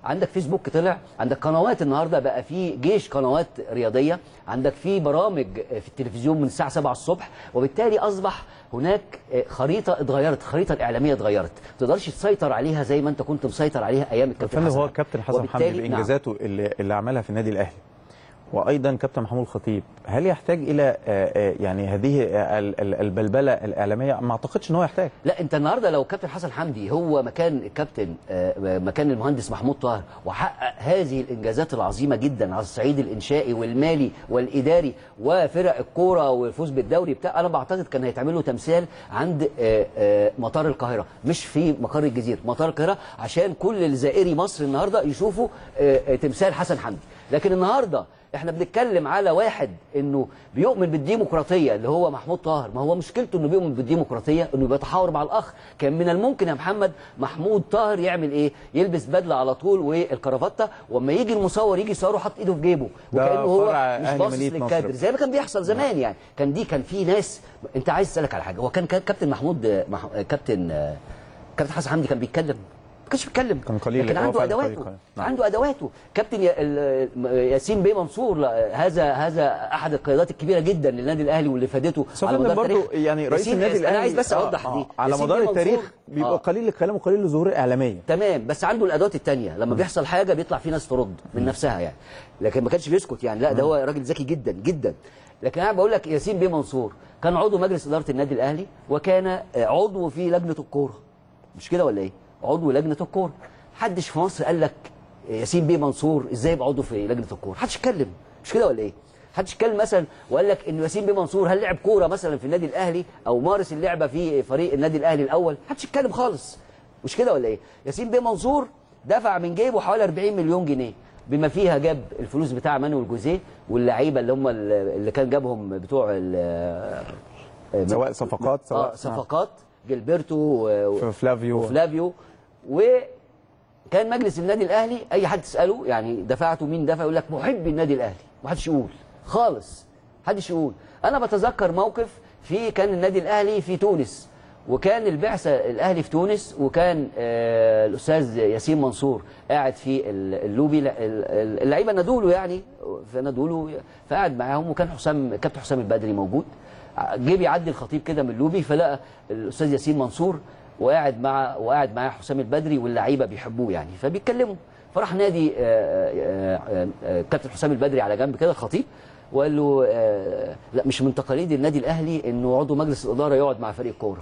عندك فيسبوك طلع عندك قنوات النهارده بقى في جيش قنوات رياضيه عندك في برامج في التلفزيون من الساعه 7 الصبح وبالتالي اصبح هناك خريطه اتغيرت الخريطه الاعلاميه اتغيرت ما تقدرش تسيطر عليها زي ما انت كنت مسيطر عليها ايام الكابتن فندم حسن هو حمدي. كابتن حسن حمدي وبالتالي- نعم. بانجازاته اللي, اللي عملها في النادي الاهلي وايضا كابتن محمود الخطيب هل يحتاج الى آه، آه، يعني هذه آه، ال- ال- البلبله الاعلاميه ما اعتقدش ان هو يحتاج لا انت النهارده لو كابتن حسن حمدي هو مكان الكابتن آه، مكان المهندس محمود طاهر وحقق هذه الانجازات العظيمه جدا على الصعيد الانشائي والمالي والاداري وفرق الكوره والفوز بالدوري بتاع انا بعتقد كان هيتعمل له تمثال عند آه، آه، مطار القاهره مش في مقر الجزيره مطار القاهره عشان كل الزائري مصر النهارده يشوفوا آه، آه، تمثال حسن حمدي لكن النهارده احنا بنتكلم على واحد انه بيؤمن بالديمقراطيه اللي هو محمود طاهر ما هو مشكلته انه بيؤمن بالديمقراطيه انه بيتحاور مع الاخ كان من الممكن يا محمد محمود طاهر يعمل ايه يلبس بدله على طول والكرافته واما يجي المصور يجي يصوره حاط ايده في جيبه ده وكانه هو فرع مش أهلي باصص مدينة للكادر نصر. زي ما كان بيحصل زمان يعني كان دي كان في ناس انت عايز اسالك على حاجه هو كان كان كابتن محمود مح... كابتن كابتن حسن حمدي كان بيتكلم ما كانش بيتكلم كان قليل، لكن هو عنده فعلا ادواته قليل، قليل. نعم. عنده ادواته كابتن يا- ال- ياسين بيه منصور لا، هذا هذا احد القيادات الكبيره جدا للنادي الاهلي واللي فادته بس هو على فندم مدار برضو التاريخ يعني رئيس ياسين- النادي الاهلي انا عايز بس آه، اوضح آه، دي على ياسين مدار بيه التاريخ منصور- بيبقى آه. قليل الكلام وقليل الظهور الاعلاميه تمام بس عنده الادوات التانية لما بيحصل حاجه بيطلع في ناس ترد من نفسها يعني لكن ما كانش بيسكت يعني لا ده هو راجل ذكي جدا جدا لكن انا بقول لك ياسين بيه منصور كان عضو مجلس اداره النادي الاهلي وكان عضو في لجنه الكوره مش كده ولا ايه عضو لجنه الكوره محدش في مصر قال لك ياسين بيه منصور ازاي يبقى عضو في لجنه الكوره محدش اتكلم مش كده ولا ايه محدش اتكلم مثلا وقال لك ان ياسين بيه منصور هل لعب كوره مثلا في النادي الاهلي او مارس اللعبه في فريق النادي الاهلي الاول محدش اتكلم خالص مش كده ولا ايه ياسين بيه منصور دفع من جيبه حوالي 40 مليون جنيه بما فيها جاب الفلوس بتاع مانويل جوزيه واللعيبه اللي هم اللي كان جابهم بتوع ال- سواء صفقات سواء اه صفقات جilberto و- فلافيو وفلافيو وكان مجلس النادي الاهلي اي حد تساله يعني دفعته مين دفع يقول لك محب النادي الاهلي محدش يقول خالص محدش يقول انا بتذكر موقف في كان النادي الاهلي في تونس وكان البعثه الاهلي في تونس وكان آه الاستاذ ياسين منصور قاعد في ال- اللوبي ال- ال- اللعيبه نادوا له يعني فنادوا له فقعد معاهم وكان حسام كابتن حسام البدري موجود جه بيعدي الخطيب كده من اللوبي فلقى الاستاذ ياسين منصور وقاعد مع وقاعد معاه حسام البدري واللعيبه بيحبوه يعني فبيتكلموا فراح نادي آه، آه، آه، آه، كابتن حسام البدري على جنب كده الخطيب وقال له آه، لا مش من تقاليد النادي الاهلي انه عضو مجلس الاداره يقعد مع فريق كوره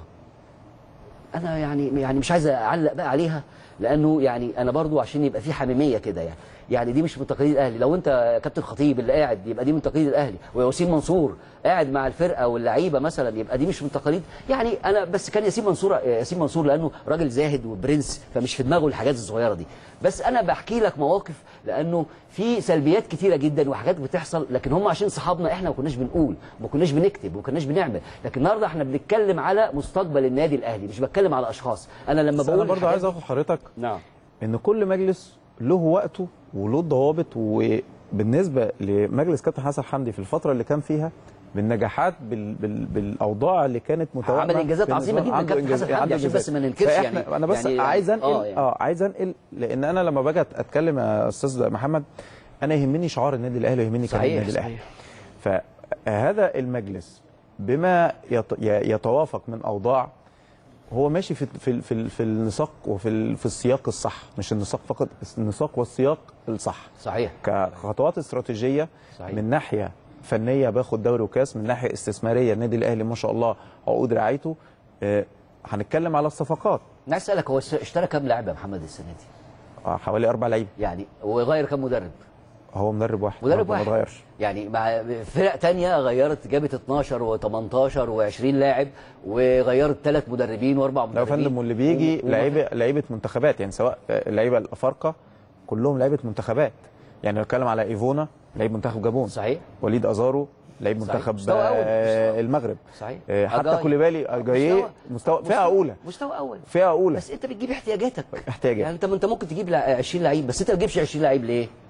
انا يعني يعني مش عايز اعلق بقى عليها لانه يعني انا برضو عشان يبقى في حميميه كده يعني يعني دي مش من تقاليد الاهلي لو انت يا كابتن خطيب اللي قاعد يبقى دي من تقاليد الاهلي وياسين منصور قاعد مع الفرقه واللعيبه مثلا يبقى دي مش من تقاليد يعني انا بس كان ياسين منصور ياسين منصور لانه راجل زاهد وبرنس فمش في دماغه الحاجات الصغيره دي بس انا بحكي لك مواقف لانه في سلبيات كتيره جدا وحاجات بتحصل لكن هم عشان صحابنا احنا ما كناش بنقول ما كناش بنكتب ما كناش بنعمل لكن النهارده احنا بنتكلم على مستقبل النادي الاهلي مش بتكلم على اشخاص انا لما بس انا بقول برضو الحاجات عايز اخد حضرتك نعم ان كل مجلس له وقته وله ضوابط وبالنسبه لمجلس كابتن حسن حمدي في الفتره اللي كان فيها بالنجاحات بال... بال... بالاوضاع اللي كانت متوائمه عمل إنجازات عظيمة بالنسبة- جدا عنده كابتن حسن إنجاز- حمدي عنده عشان بس ما إنجازات. ننكرش فإحنا- يعني- انا بس يعني- عايز انقل آه اه, يعني. آه عايز انقل لان انا لما باجي اتكلم يا استاذ محمد انا يهمني شعار النادي الاهلي ويهمني كلام صحيح، النادي الاهلي صحيح. فهذا المجلس بما يت- ي- يتوافق من اوضاع هو ماشي في في في, في النساق وفي ال- في السياق الصح مش النساق فقط بس النساق والسياق الصح صحيح كخطوات استراتيجيه صحيح. من ناحيه فنيه باخد دوري وكاس من ناحيه استثماريه النادي الاهلي ما شاء الله عقود رعايته آه، هنتكلم على الصفقات انا عايز اسالك هو اشترى كام لاعب يا محمد السنه دي آه، حوالي اربع لعيبه يعني وغير كام مدرب هو مدرب واحد مدرب برضه واحد ما اتغيرش يعني مع فرق تانية غيرت جابت 12 و18 و20 لاعب وغيرت ثلاث مدربين واربع لا يا مدربين فندم واللي بيجي و- و- لعيبه لعيبه منتخبات يعني سواء اللعيبه الافارقه كلهم لعيبه منتخبات يعني نتكلم على ايفونا لعيب منتخب جابون صحيح وليد ازارو لعيب صحيح. منتخب مستوى أول. آه، مستوى. المغرب صحيح آه، حتى أجاي. كوليبالي اجاييه مستوى. مستوى فئه اولى مستوى اول فئه اولى بس انت بتجيب احتياجاتك احتياجات يعني انت انت ممكن تجيب لع- 20 لعيب بس انت ما تجيبش 20 لعيب ليه؟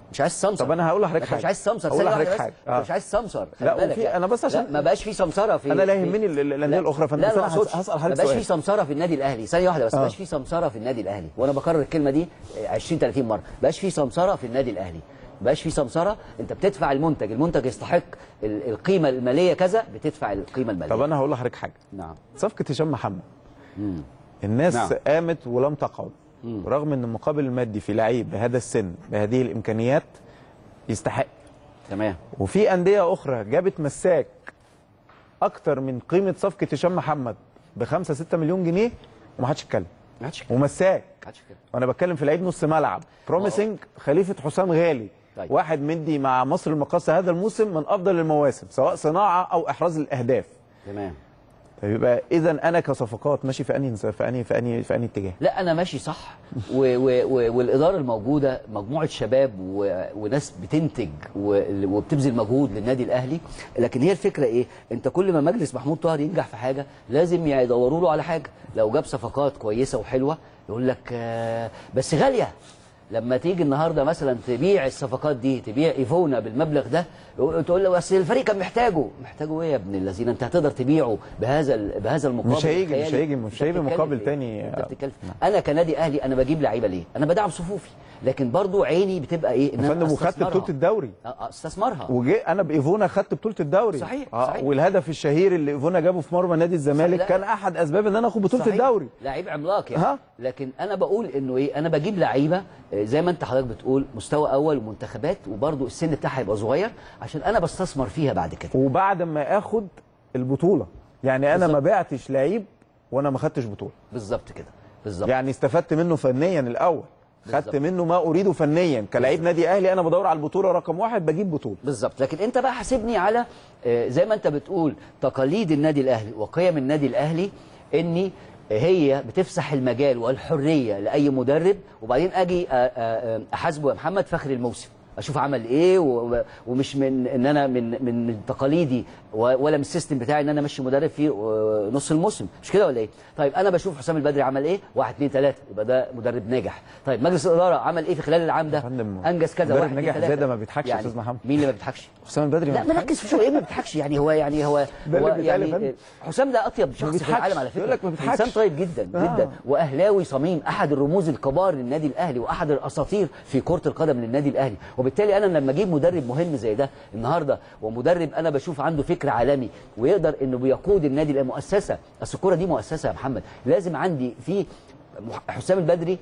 مش عايز سمسر طب أنا هقول لحضرتك انت حاجة. مش عايز سمسر هقول ثانية لحضرتك واحدة بس. حاجة. انت آه. مش عايز سمسر خلي لا، بالك وفي- يعني. أنا بس عشان- لا ما بقاش في سمسره في أنا لا في- يهمني ال- ال- الأندية لا. الأخرى، فأنت لا أنا لا هس- أقصدش. هسأل ما حضرتك بقاش سؤال. في سمسره في النادي الاهلي ثانيه واحده بس ما آه. بقاش في سمسره في النادي الاهلي وانا بكرر الكلمه دي 20 30 مره ما بقاش في سمسره في النادي الاهلي ما بقاش في سمسره انت بتدفع المنتج المنتج يستحق ال- القيمه الماليه كذا بتدفع القيمه الماليه طب انا هقول لحضرتك حاجه نعم صفقه هشام محمد الناس نعم. قامت ولم تقعد رغم ان المقابل المادي في لعيب بهذا السن بهذه الامكانيات يستحق تمام وفي انديه اخرى جابت مساك اكتر من قيمه صفقه هشام محمد ب 5 6 مليون جنيه ومحدش اتكلم ما حدش كده ومساك ما حدش كده وانا بتكلم في لعيب نص ملعب بروميسنج خليفه حسام غالي طيب. واحد مندي مع مصر المقاصه هذا الموسم من افضل المواسم سواء صناعه او احراز الاهداف تمام فيبقى اذا انا كصفقات ماشي في انهي في انهي في انهي في انهي اتجاه لا انا ماشي صح و و و والاداره الموجوده مجموعه شباب و وناس بتنتج و وبتبذل مجهود للنادي الاهلي لكن هي الفكره ايه انت كل ما مجلس محمود طاهر ينجح في حاجه لازم يدوروا له على حاجه لو جاب صفقات كويسه وحلوه يقول لك آه بس غاليه لما تيجي النهارده مثلا تبيع الصفقات دي تبيع ايفونا بالمبلغ ده تقول له بس الفريق كان محتاجه محتاجه ايه يا ابن الذين انت هتقدر تبيعه بهذا ال- بهذا المقابل مش هيجي- الخيالي؟ مش هيجي- مش أنت هيجي بتتكلم مقابل في إيه؟ تاني. انت بتتكلم انا كنادي اهلي انا بجيب لعيبه ليه انا بدعم صفوفي لكن برضو عيني بتبقى ايه ان يا فندم انا وخدت استثمرها. بطوله الدوري أ- استثمرها وجي انا بايفونا خدت بطوله الدوري صحيح، آه صحيح. والهدف الشهير اللي ايفونا جابه في مرمى نادي الزمالك صحيح. كان احد اسباب ان انا اخد بطوله صحيح. الدوري لعيب عملاق يعني ها؟ لكن انا بقول انه ايه انا بجيب لعيبه آه، زي ما انت حضرتك بتقول مستوى اول ومنتخبات وبرضو السن بتاعها يبقى صغير عشان انا بستثمر فيها بعد كده وبعد ما اخد البطوله يعني انا ما بعتش لعيب وانا ما خدتش بطوله بالظبط كده بالظبط يعني استفدت منه فنيا الاول خدت بالظبط. منه ما اريده فنيا كلاعب نادي اهلي انا بدور على البطوله رقم واحد بجيب بطوله بالظبط لكن انت بقى حاسبني على آه، زي ما انت بتقول تقاليد النادي الاهلي وقيم النادي الاهلي اني هي بتفسح المجال والحريه لاي مدرب وبعدين اجي آه، آه، آه، احاسبه يا محمد في اخر الموسم اشوف عمل ايه و- ومش من ان انا من من من تقاليدي و- ولا من السيستم بتاعي ان انا امشي مدرب في آه، نص الموسم مش كده ولا ايه طيب انا بشوف حسام البدري عمل ايه واحد اثنين ثلاثه يبقى ده مدرب ناجح طيب مجلس الاداره عمل ايه في خلال العام ده فندم، انجز كذا مدرب واحد ناجح اتنين، زي ده تلاتة. ما بيضحكش يا يعني أستاذ محمد. مين اللي ما بيضحكش حسام البدري ما لا بيضحكش. مركز في شو ايه ما بيضحكش يعني هو يعني هو, ده هو اللي بيتقال يا يعني فندم. حسام ده اطيب شخص في بيضحكش. العالم على فكره يقول لك ما بيضحكش. انسان طيب جدا آه. جدا واهلاوي صميم احد الرموز الكبار للنادي الاهلي واحد الاساطير في كره القدم للنادي الاهلي وبالتالي انا لما اجيب مدرب مهم زي ده النهارده ومدرب انا بشوف عنده فكر عالمي ويقدر انه بيقود النادي الأهلي، مؤسسه اصل الكوره دي مؤسسه يا محمد لازم عندي في مح- حسام البدري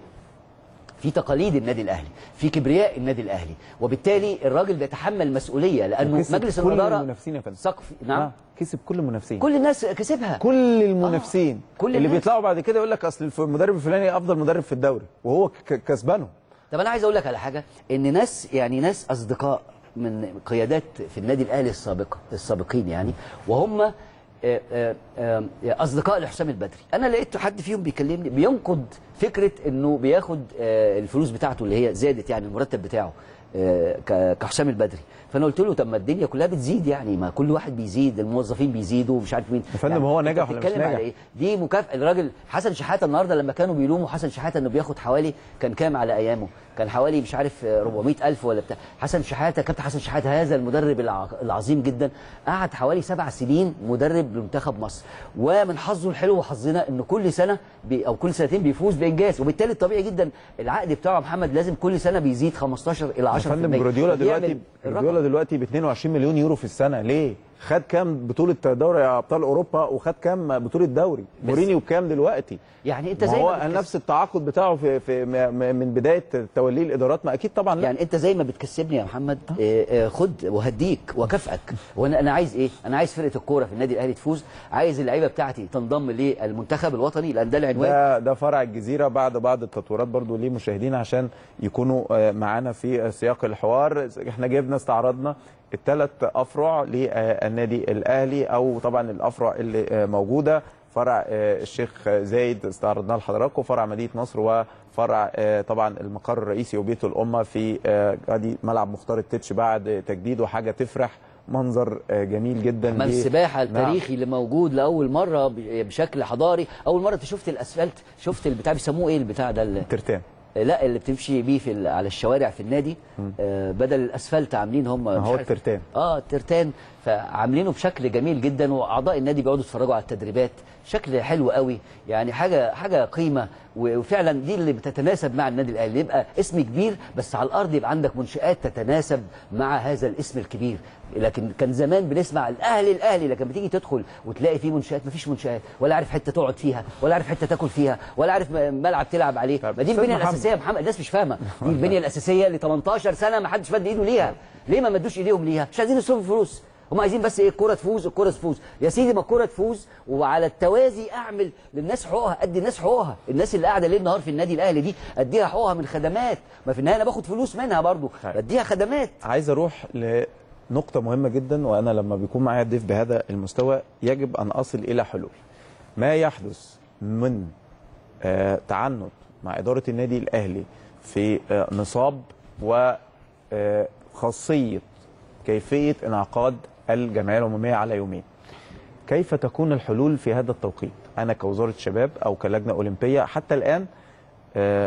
في تقاليد النادي الاهلي في كبرياء النادي الاهلي وبالتالي الراجل بيتحمل مسؤوليه لانه وكسب مجلس كل الاداره المنافسين يا فندم سقف نعم آه، كسب كل المنافسين كل الناس كسبها كل المنافسين كل اللي الناس. بيطلعوا بعد كده يقول لك اصل الف- المدرب الفلاني افضل مدرب في الدوري وهو ك- كسبانه طب انا عايز اقول لك على حاجه ان ناس يعني ناس اصدقاء من قيادات في النادي الاهلي السابقه السابقين يعني وهم آه، آه، آه، اصدقاء لحسام البدري انا لقيت حد فيهم بيكلمني بينقد فكره انه بياخد آه، الفلوس بتاعته اللي هي زادت يعني المرتب بتاعه آه، ك- كحسام البدري فانا قلت له طب ما الدنيا كلها بتزيد يعني ما كل واحد بيزيد الموظفين بيزيدوا مش عارف مين يا فندم يعني هو أنت نجح ولا مش بتتكلم على ناجح؟ إيه؟ دي مكافاه الراجل حسن شحاته النهارده لما كانوا بيلوموا حسن شحاته انه بياخد حوالي كان كام على ايامه كان حوالي مش عارف 400 الف ولا بتاع حسن شحاته كابتن حسن شحاته هذا المدرب الع- العظيم جدا قعد حوالي سبع سنين مدرب لمنتخب مصر ومن حظه الحلو وحظنا انه كل سنه بي او كل سنتين بيفوز بانجاز وبالتالي الطبيعي جدا العقد بتاعه يا محمد لازم كل سنه بيزيد 15 الى 10% يا فندم جوارديولا فبيعمل دلوقتي الرقم. جوارديولا دلوقتي ب 22 مليون يورو في السنه ليه؟ خد كام بطوله دوري ابطال اوروبا وخد كام بطوله دوري؟ مورينيو بكام دلوقتي؟ يعني انت ما زي هو ما بتكس- نفس التعاقد بتاعه في, في م- م- من بدايه توليه الادارات ما اكيد طبعا لا يعني انت زي ما بتكسبني يا محمد آه، آه، خد وهديك واكافئك وانا انا عايز ايه انا عايز فرقه الكوره في النادي الاهلي تفوز عايز اللعيبه بتاعتي تنضم للمنتخب الوطني لان ده العنوان ده ده فرع الجزيره بعد بعض التطويرات برضو ليه مشاهدين عشان يكونوا آه، معانا في سياق الحوار احنا جبنا استعرضنا الثلاث افرع للنادي الاهلي او طبعا الافرع اللي آه، موجوده فرع آه، الشيخ زايد استعرضناه لحضراتكم فرع مدينه نصر وفرع آه، طبعا المقر الرئيسي وبيت الامه في آه، ادي ملعب مختار التتش بعد تجديده حاجه تفرح منظر آه، جميل جدا حمام ليه- السباحه نعم. التاريخي اللي موجود لاول مره ب- بشكل حضاري اول مره انت شفت الاسفلت شفت البتاع بيسموه ايه البتاع ده ال- ترتان آه، لا اللي بتمشي بيه في ال- على الشوارع في النادي آه، بدل الاسفلت عاملين هم ما مش هو عارف- الترتان. اه الترتان فعاملينه بشكل جميل جدا واعضاء النادي بيقعدوا يتفرجوا على التدريبات شكل حلو قوي يعني حاجه حاجه قيمه و- وفعلا دي اللي بتتناسب مع النادي الاهلي يبقى اسم كبير بس على الارض يبقى عندك منشات تتناسب مع هذا الاسم الكبير لكن كان زمان بنسمع الاهلي الاهلي لكن بتيجي تدخل وتلاقي فيه منشات مفيش منشات ولا عارف حته تقعد فيها ولا عارف حته تاكل فيها ولا عارف م- ملعب تلعب عليه ما دي أستاذ البنيه محمد. الاساسيه يا محمد الناس مش فاهمه دي البنيه الاساسيه اللي 18 سنه ما حدش مد ايده ليها ليه ما مدوش ايديهم ليها مش عايزين يصرفوا فلوس هم عايزين بس ايه الكوره تفوز الكوره تفوز يا سيدي ما الكوره تفوز وعلى التوازي اعمل للناس حقوقها ادي الناس حقوقها الناس اللي قاعده ليل نهار في النادي الاهلي دي اديها حقوقها من خدمات ما في النهايه انا باخد فلوس منها برضو بديها خدمات عايز اروح لنقطة مهمة جدا وانا لما بيكون معايا ضيف بهذا المستوى يجب ان اصل الى حلول. ما يحدث من آه، تعنت مع ادارة النادي الاهلي في آه، نصاب وخاصية كيفية انعقاد الجمعية العمومية على يومين. كيف تكون الحلول في هذا التوقيت؟ انا كوزارة شباب او كلجنة اولمبية حتى الان آه،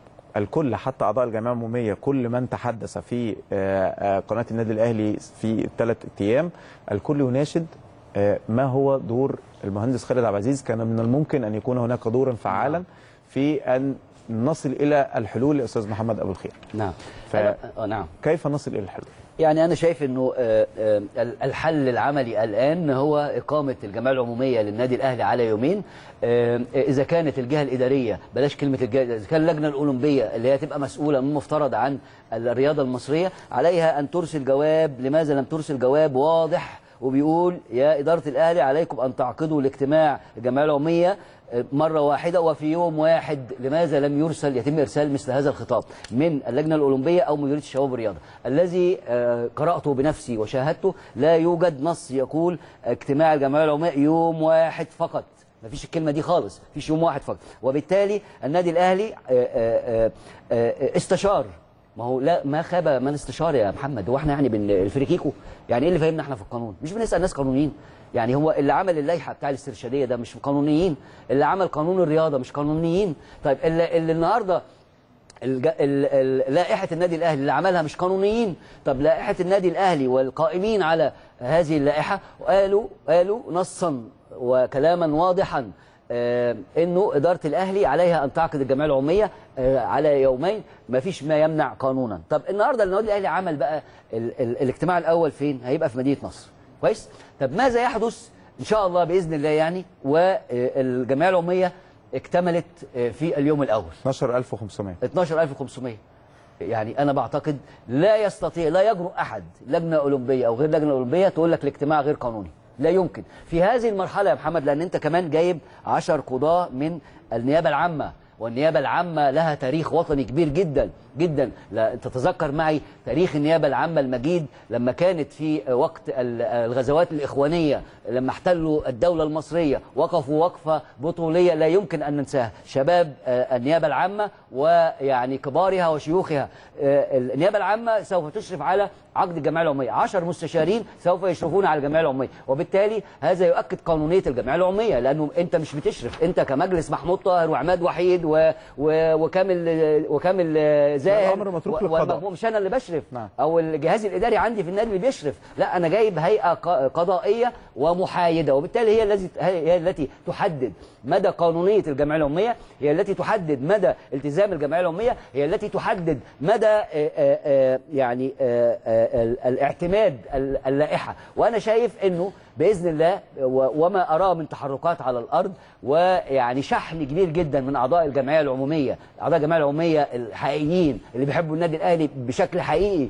الكل حتى اعضاء الجمعيه العموميه كل من تحدث في آه، آه، قناه النادي الاهلي في الثلاث ايام الكل يناشد آه، ما هو دور المهندس خالد عبد العزيز كان من الممكن ان يكون هناك دورا فعالا في ان نصل الى الحلول استاذ محمد ابو الخير نعم ف... آه نعم كيف نصل الى الحلول يعني أنا شايف أنه آه، آه، الحل العملي الآن هو إقامة الجمعية العمومية للنادي الأهلي على يومين آه، إذا كانت الجهة الإدارية بلاش كلمة الجهة إذا كان اللجنة الأولمبية اللي هي تبقى مسؤولة من مفترض عن الرياضة المصرية عليها أن ترسل جواب لماذا لم ترسل جواب واضح وبيقول يا إدارة الأهلي عليكم أن تعقدوا الاجتماع الجمعية العمومية مرة واحدة وفي يوم واحد لماذا لم يرسل يتم إرسال مثل هذا الخطاب من اللجنة الأولمبية أو مديرية الشباب والرياضة الذي آه، قرأته بنفسي وشاهدته لا يوجد نص يقول اجتماع الجمعية العمومية يوم واحد فقط ما فيش الكلمة دي خالص فيش يوم واحد فقط وبالتالي النادي الأهلي آه، آه، آه، آه، استشار ما هو لا ما خاب من استشار يا محمد هو احنا يعني بن الفريكيكو يعني ايه اللي فهمنا احنا في القانون مش بنسال ناس قانونيين يعني هو اللي عمل اللائحه بتاع الاسترشاديه ده مش قانونيين اللي عمل قانون الرياضه مش قانونيين طيب اللي, اللي النهارده الج... ال... ال... لائحه النادي الاهلي اللي عملها مش قانونيين طب لائحه النادي الاهلي والقائمين على هذه اللائحه قالوا قالوا نصا وكلاما واضحا آه انه اداره الاهلي عليها ان تعقد الجمعيه العموميه آه على يومين ما فيش ما يمنع قانونا طب النهارده النادي الاهلي عمل بقى ال... ال... الاجتماع الاول فين هيبقى في مدينه نصر كويس طب ماذا يحدث ان شاء الله باذن الله يعني والجمعيه العموميه اكتملت آه، في اليوم الاول 12500 12500 يعني انا بعتقد لا يستطيع لا يجرؤ احد لجنه اولمبيه او غير لجنه اولمبيه تقول لك الاجتماع غير قانوني لا يمكن في هذه المرحله يا محمد لان انت كمان جايب 10 قضاه من النيابه العامه والنيابة العامة لها تاريخ وطني كبير جدا جدا لا تتذكر معي تاريخ النيابة العامة المجيد لما كانت في وقت ال- الغزوات الإخوانية لما احتلوا الدولة المصرية وقفوا وقفة بطولية لا يمكن أن ننساها شباب آه، النيابة العامة ويعني كبارها وشيوخها آه، النيابة العامة سوف تشرف على عقد الجمعية العمومية 10 مستشارين سوف يشرفون على الجمعية العمومية وبالتالي هذا يؤكد قانونية الجمعية العمومية لأنه أنت مش بتشرف أنت كمجلس محمود طاهر وعماد وحيد و... و... وكامل وكامل زاهر الأمر متروك و- للقضاء. و- مش أنا اللي بشرف نعم. أو الجهاز الإداري عندي في النادي اللي بيشرف لا أنا جايب هيئة ق- قضائية ومحايدة وبالتالي هي التي هي التي تحدد مدى قانونية الجمعية العمومية هي التي تحدد مدى التزام الجمعية العمومية هي التي تحدد مدى آه، آه، آه، يعني آه، آه، ال- الاعتماد ال- اللائحة وأنا شايف أنه بإذن الله و- وما أراه من تحركات على الأرض ويعني شحن كبير جدا من أعضاء الجمعية العمومية أعضاء الجمعية العمومية الحقيقيين اللي بيحبوا النادي الأهلي بشكل حقيقي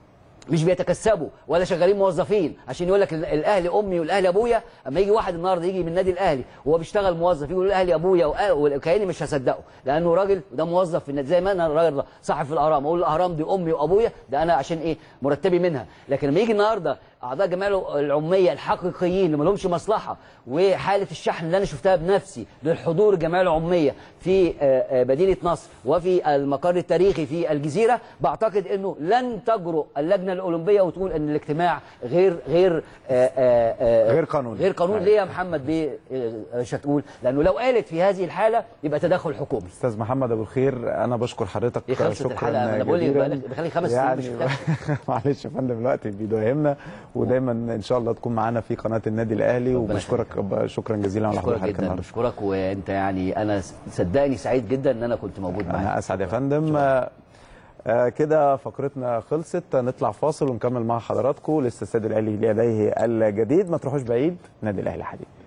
مش بيتكسبوا ولا شغالين موظفين عشان يقول لك ال- الاهلي امي والاهلي ابويا اما يجي واحد النهارده يجي من النادي الاهلي وهو بيشتغل موظف يقول الاهلي ابويا وأ- وكاني مش هصدقه لانه راجل ده موظف في النادي زي ما انا راجل صاحب في الاهرام اقول الاهرام دي امي وابويا ده انا عشان ايه مرتبي منها لكن لما يجي النهارده اعضاء الجمعيه العموميه الحقيقيين اللي ما لهمش مصلحه وحاله الشحن اللي انا شفتها بنفسي للحضور الجمعيه العموميه في آه، آه، مدينه نصر وفي المقر التاريخي في الجزيره بعتقد انه لن تجرؤ اللجنه الاولمبيه وتقول ان الاجتماع غير غير آه، آه، آه، غير قانوني. غير قانوني ليه يا محمد بيه آه، مش هتقول لانه لو قالت في هذه الحاله يبقى تدخل حكومي استاذ محمد ابو الخير انا بشكر حضرتك إيه خلصت شكرا الحلقة؟ ما أنا بقول لك جزيلا. بقالك- بقالي خمس سنين مش يعني معلش يا فندم الوقت بيداهمنا ودايما ان شاء الله تكون معانا في قناه النادي الاهلي وبشكرك شكرا جزيلا على بشكرك حضور حضرتك جدا النهارده بشكرك وانت يعني انا صدقني سعيد جدا ان انا كنت موجود معاك انا اسعد يا فندم آه، آه، كده فقرتنا خلصت نطلع فاصل ونكمل مع حضراتكم لسه السيد الاهلي لديه الجديد ما تروحوش بعيد نادي الاهلي حديد